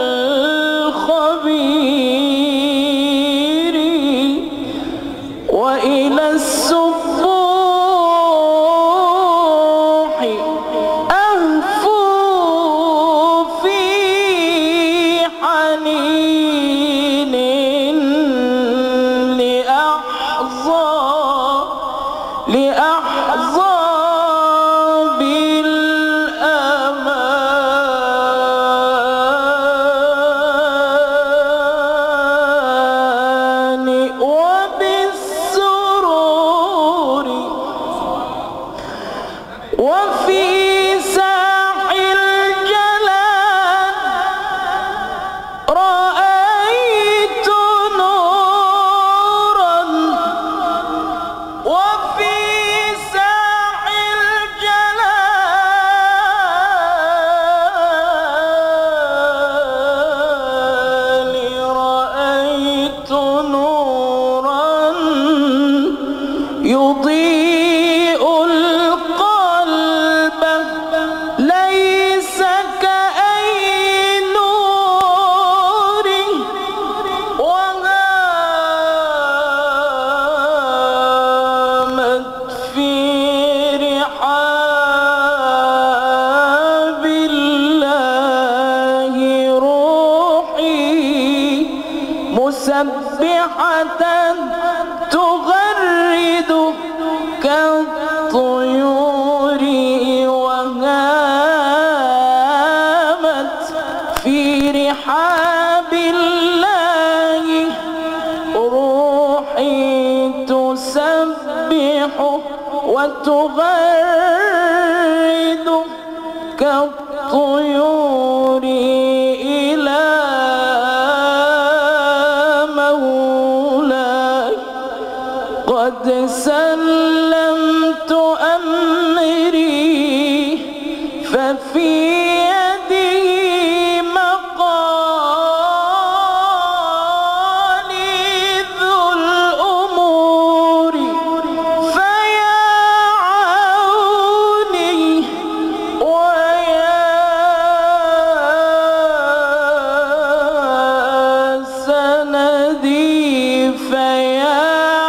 الخبير وإلى السفوح أهفو في حنين لأحظى لأحظى بالأمان وبالسرور وفي ساح الجلال رأيت نورا وفي ساح الجلال رأيت نورا يضيء القلب ليس كأي نور وهامت في رحاب الله روحي مسبحة تغرد كالطيور وهامت في رحاب الله روحي تسبح وتغرد الطيور إلى مولاي قد سلمت أمري ففي يده مقاليد الأمور فيا عوني ويا سندي فيا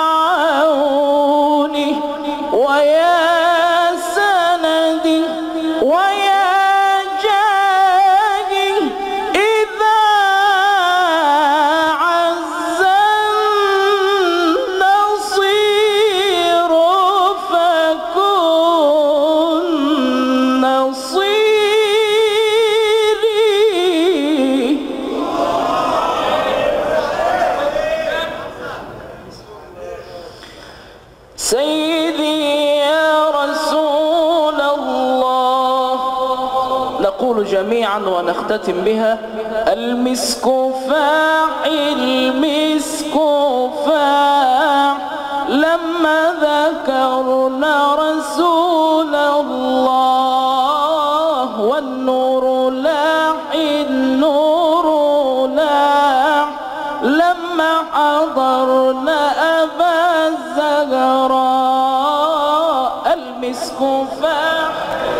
عوني ويا سندي ويا جاهي إذا عز النصير فكن نصيري سيدي يا رسول الله نقول جميعا ونختتم بها المسك فاح المسك فاح لما ذكرنا رسول الله والنور لاح النور لاح لما حضرنا أبا الزهراء المسك فاح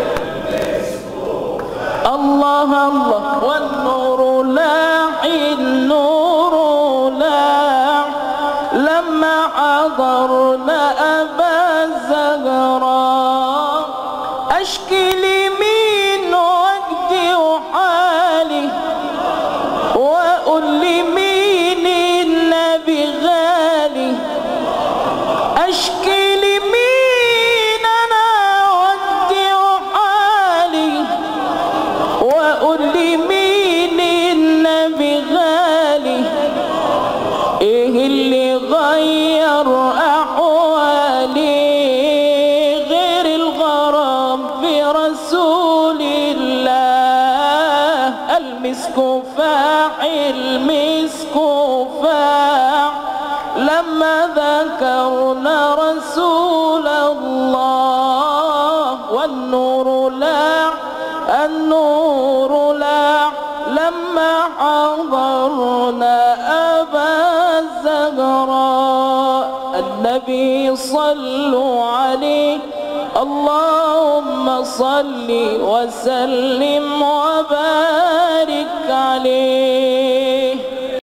الله الله والنور لاح النور لاح لما حضرنا أبا الزهراء أشكي لمين وجدي وحالي وأقول لمين النبي غالي أشكي لمين أنا ودي وحالي وأقول لمين النبي غالي إيه اللي غير أحوالي غير الغرام في رسول الله المسك فاح المسك فاح لما ذكرنا رسول الله والنور لاح النور لاح لما حضرنا أبا الزهراء النبي صلوا عليه اللهم صل وسلم وبارك عليه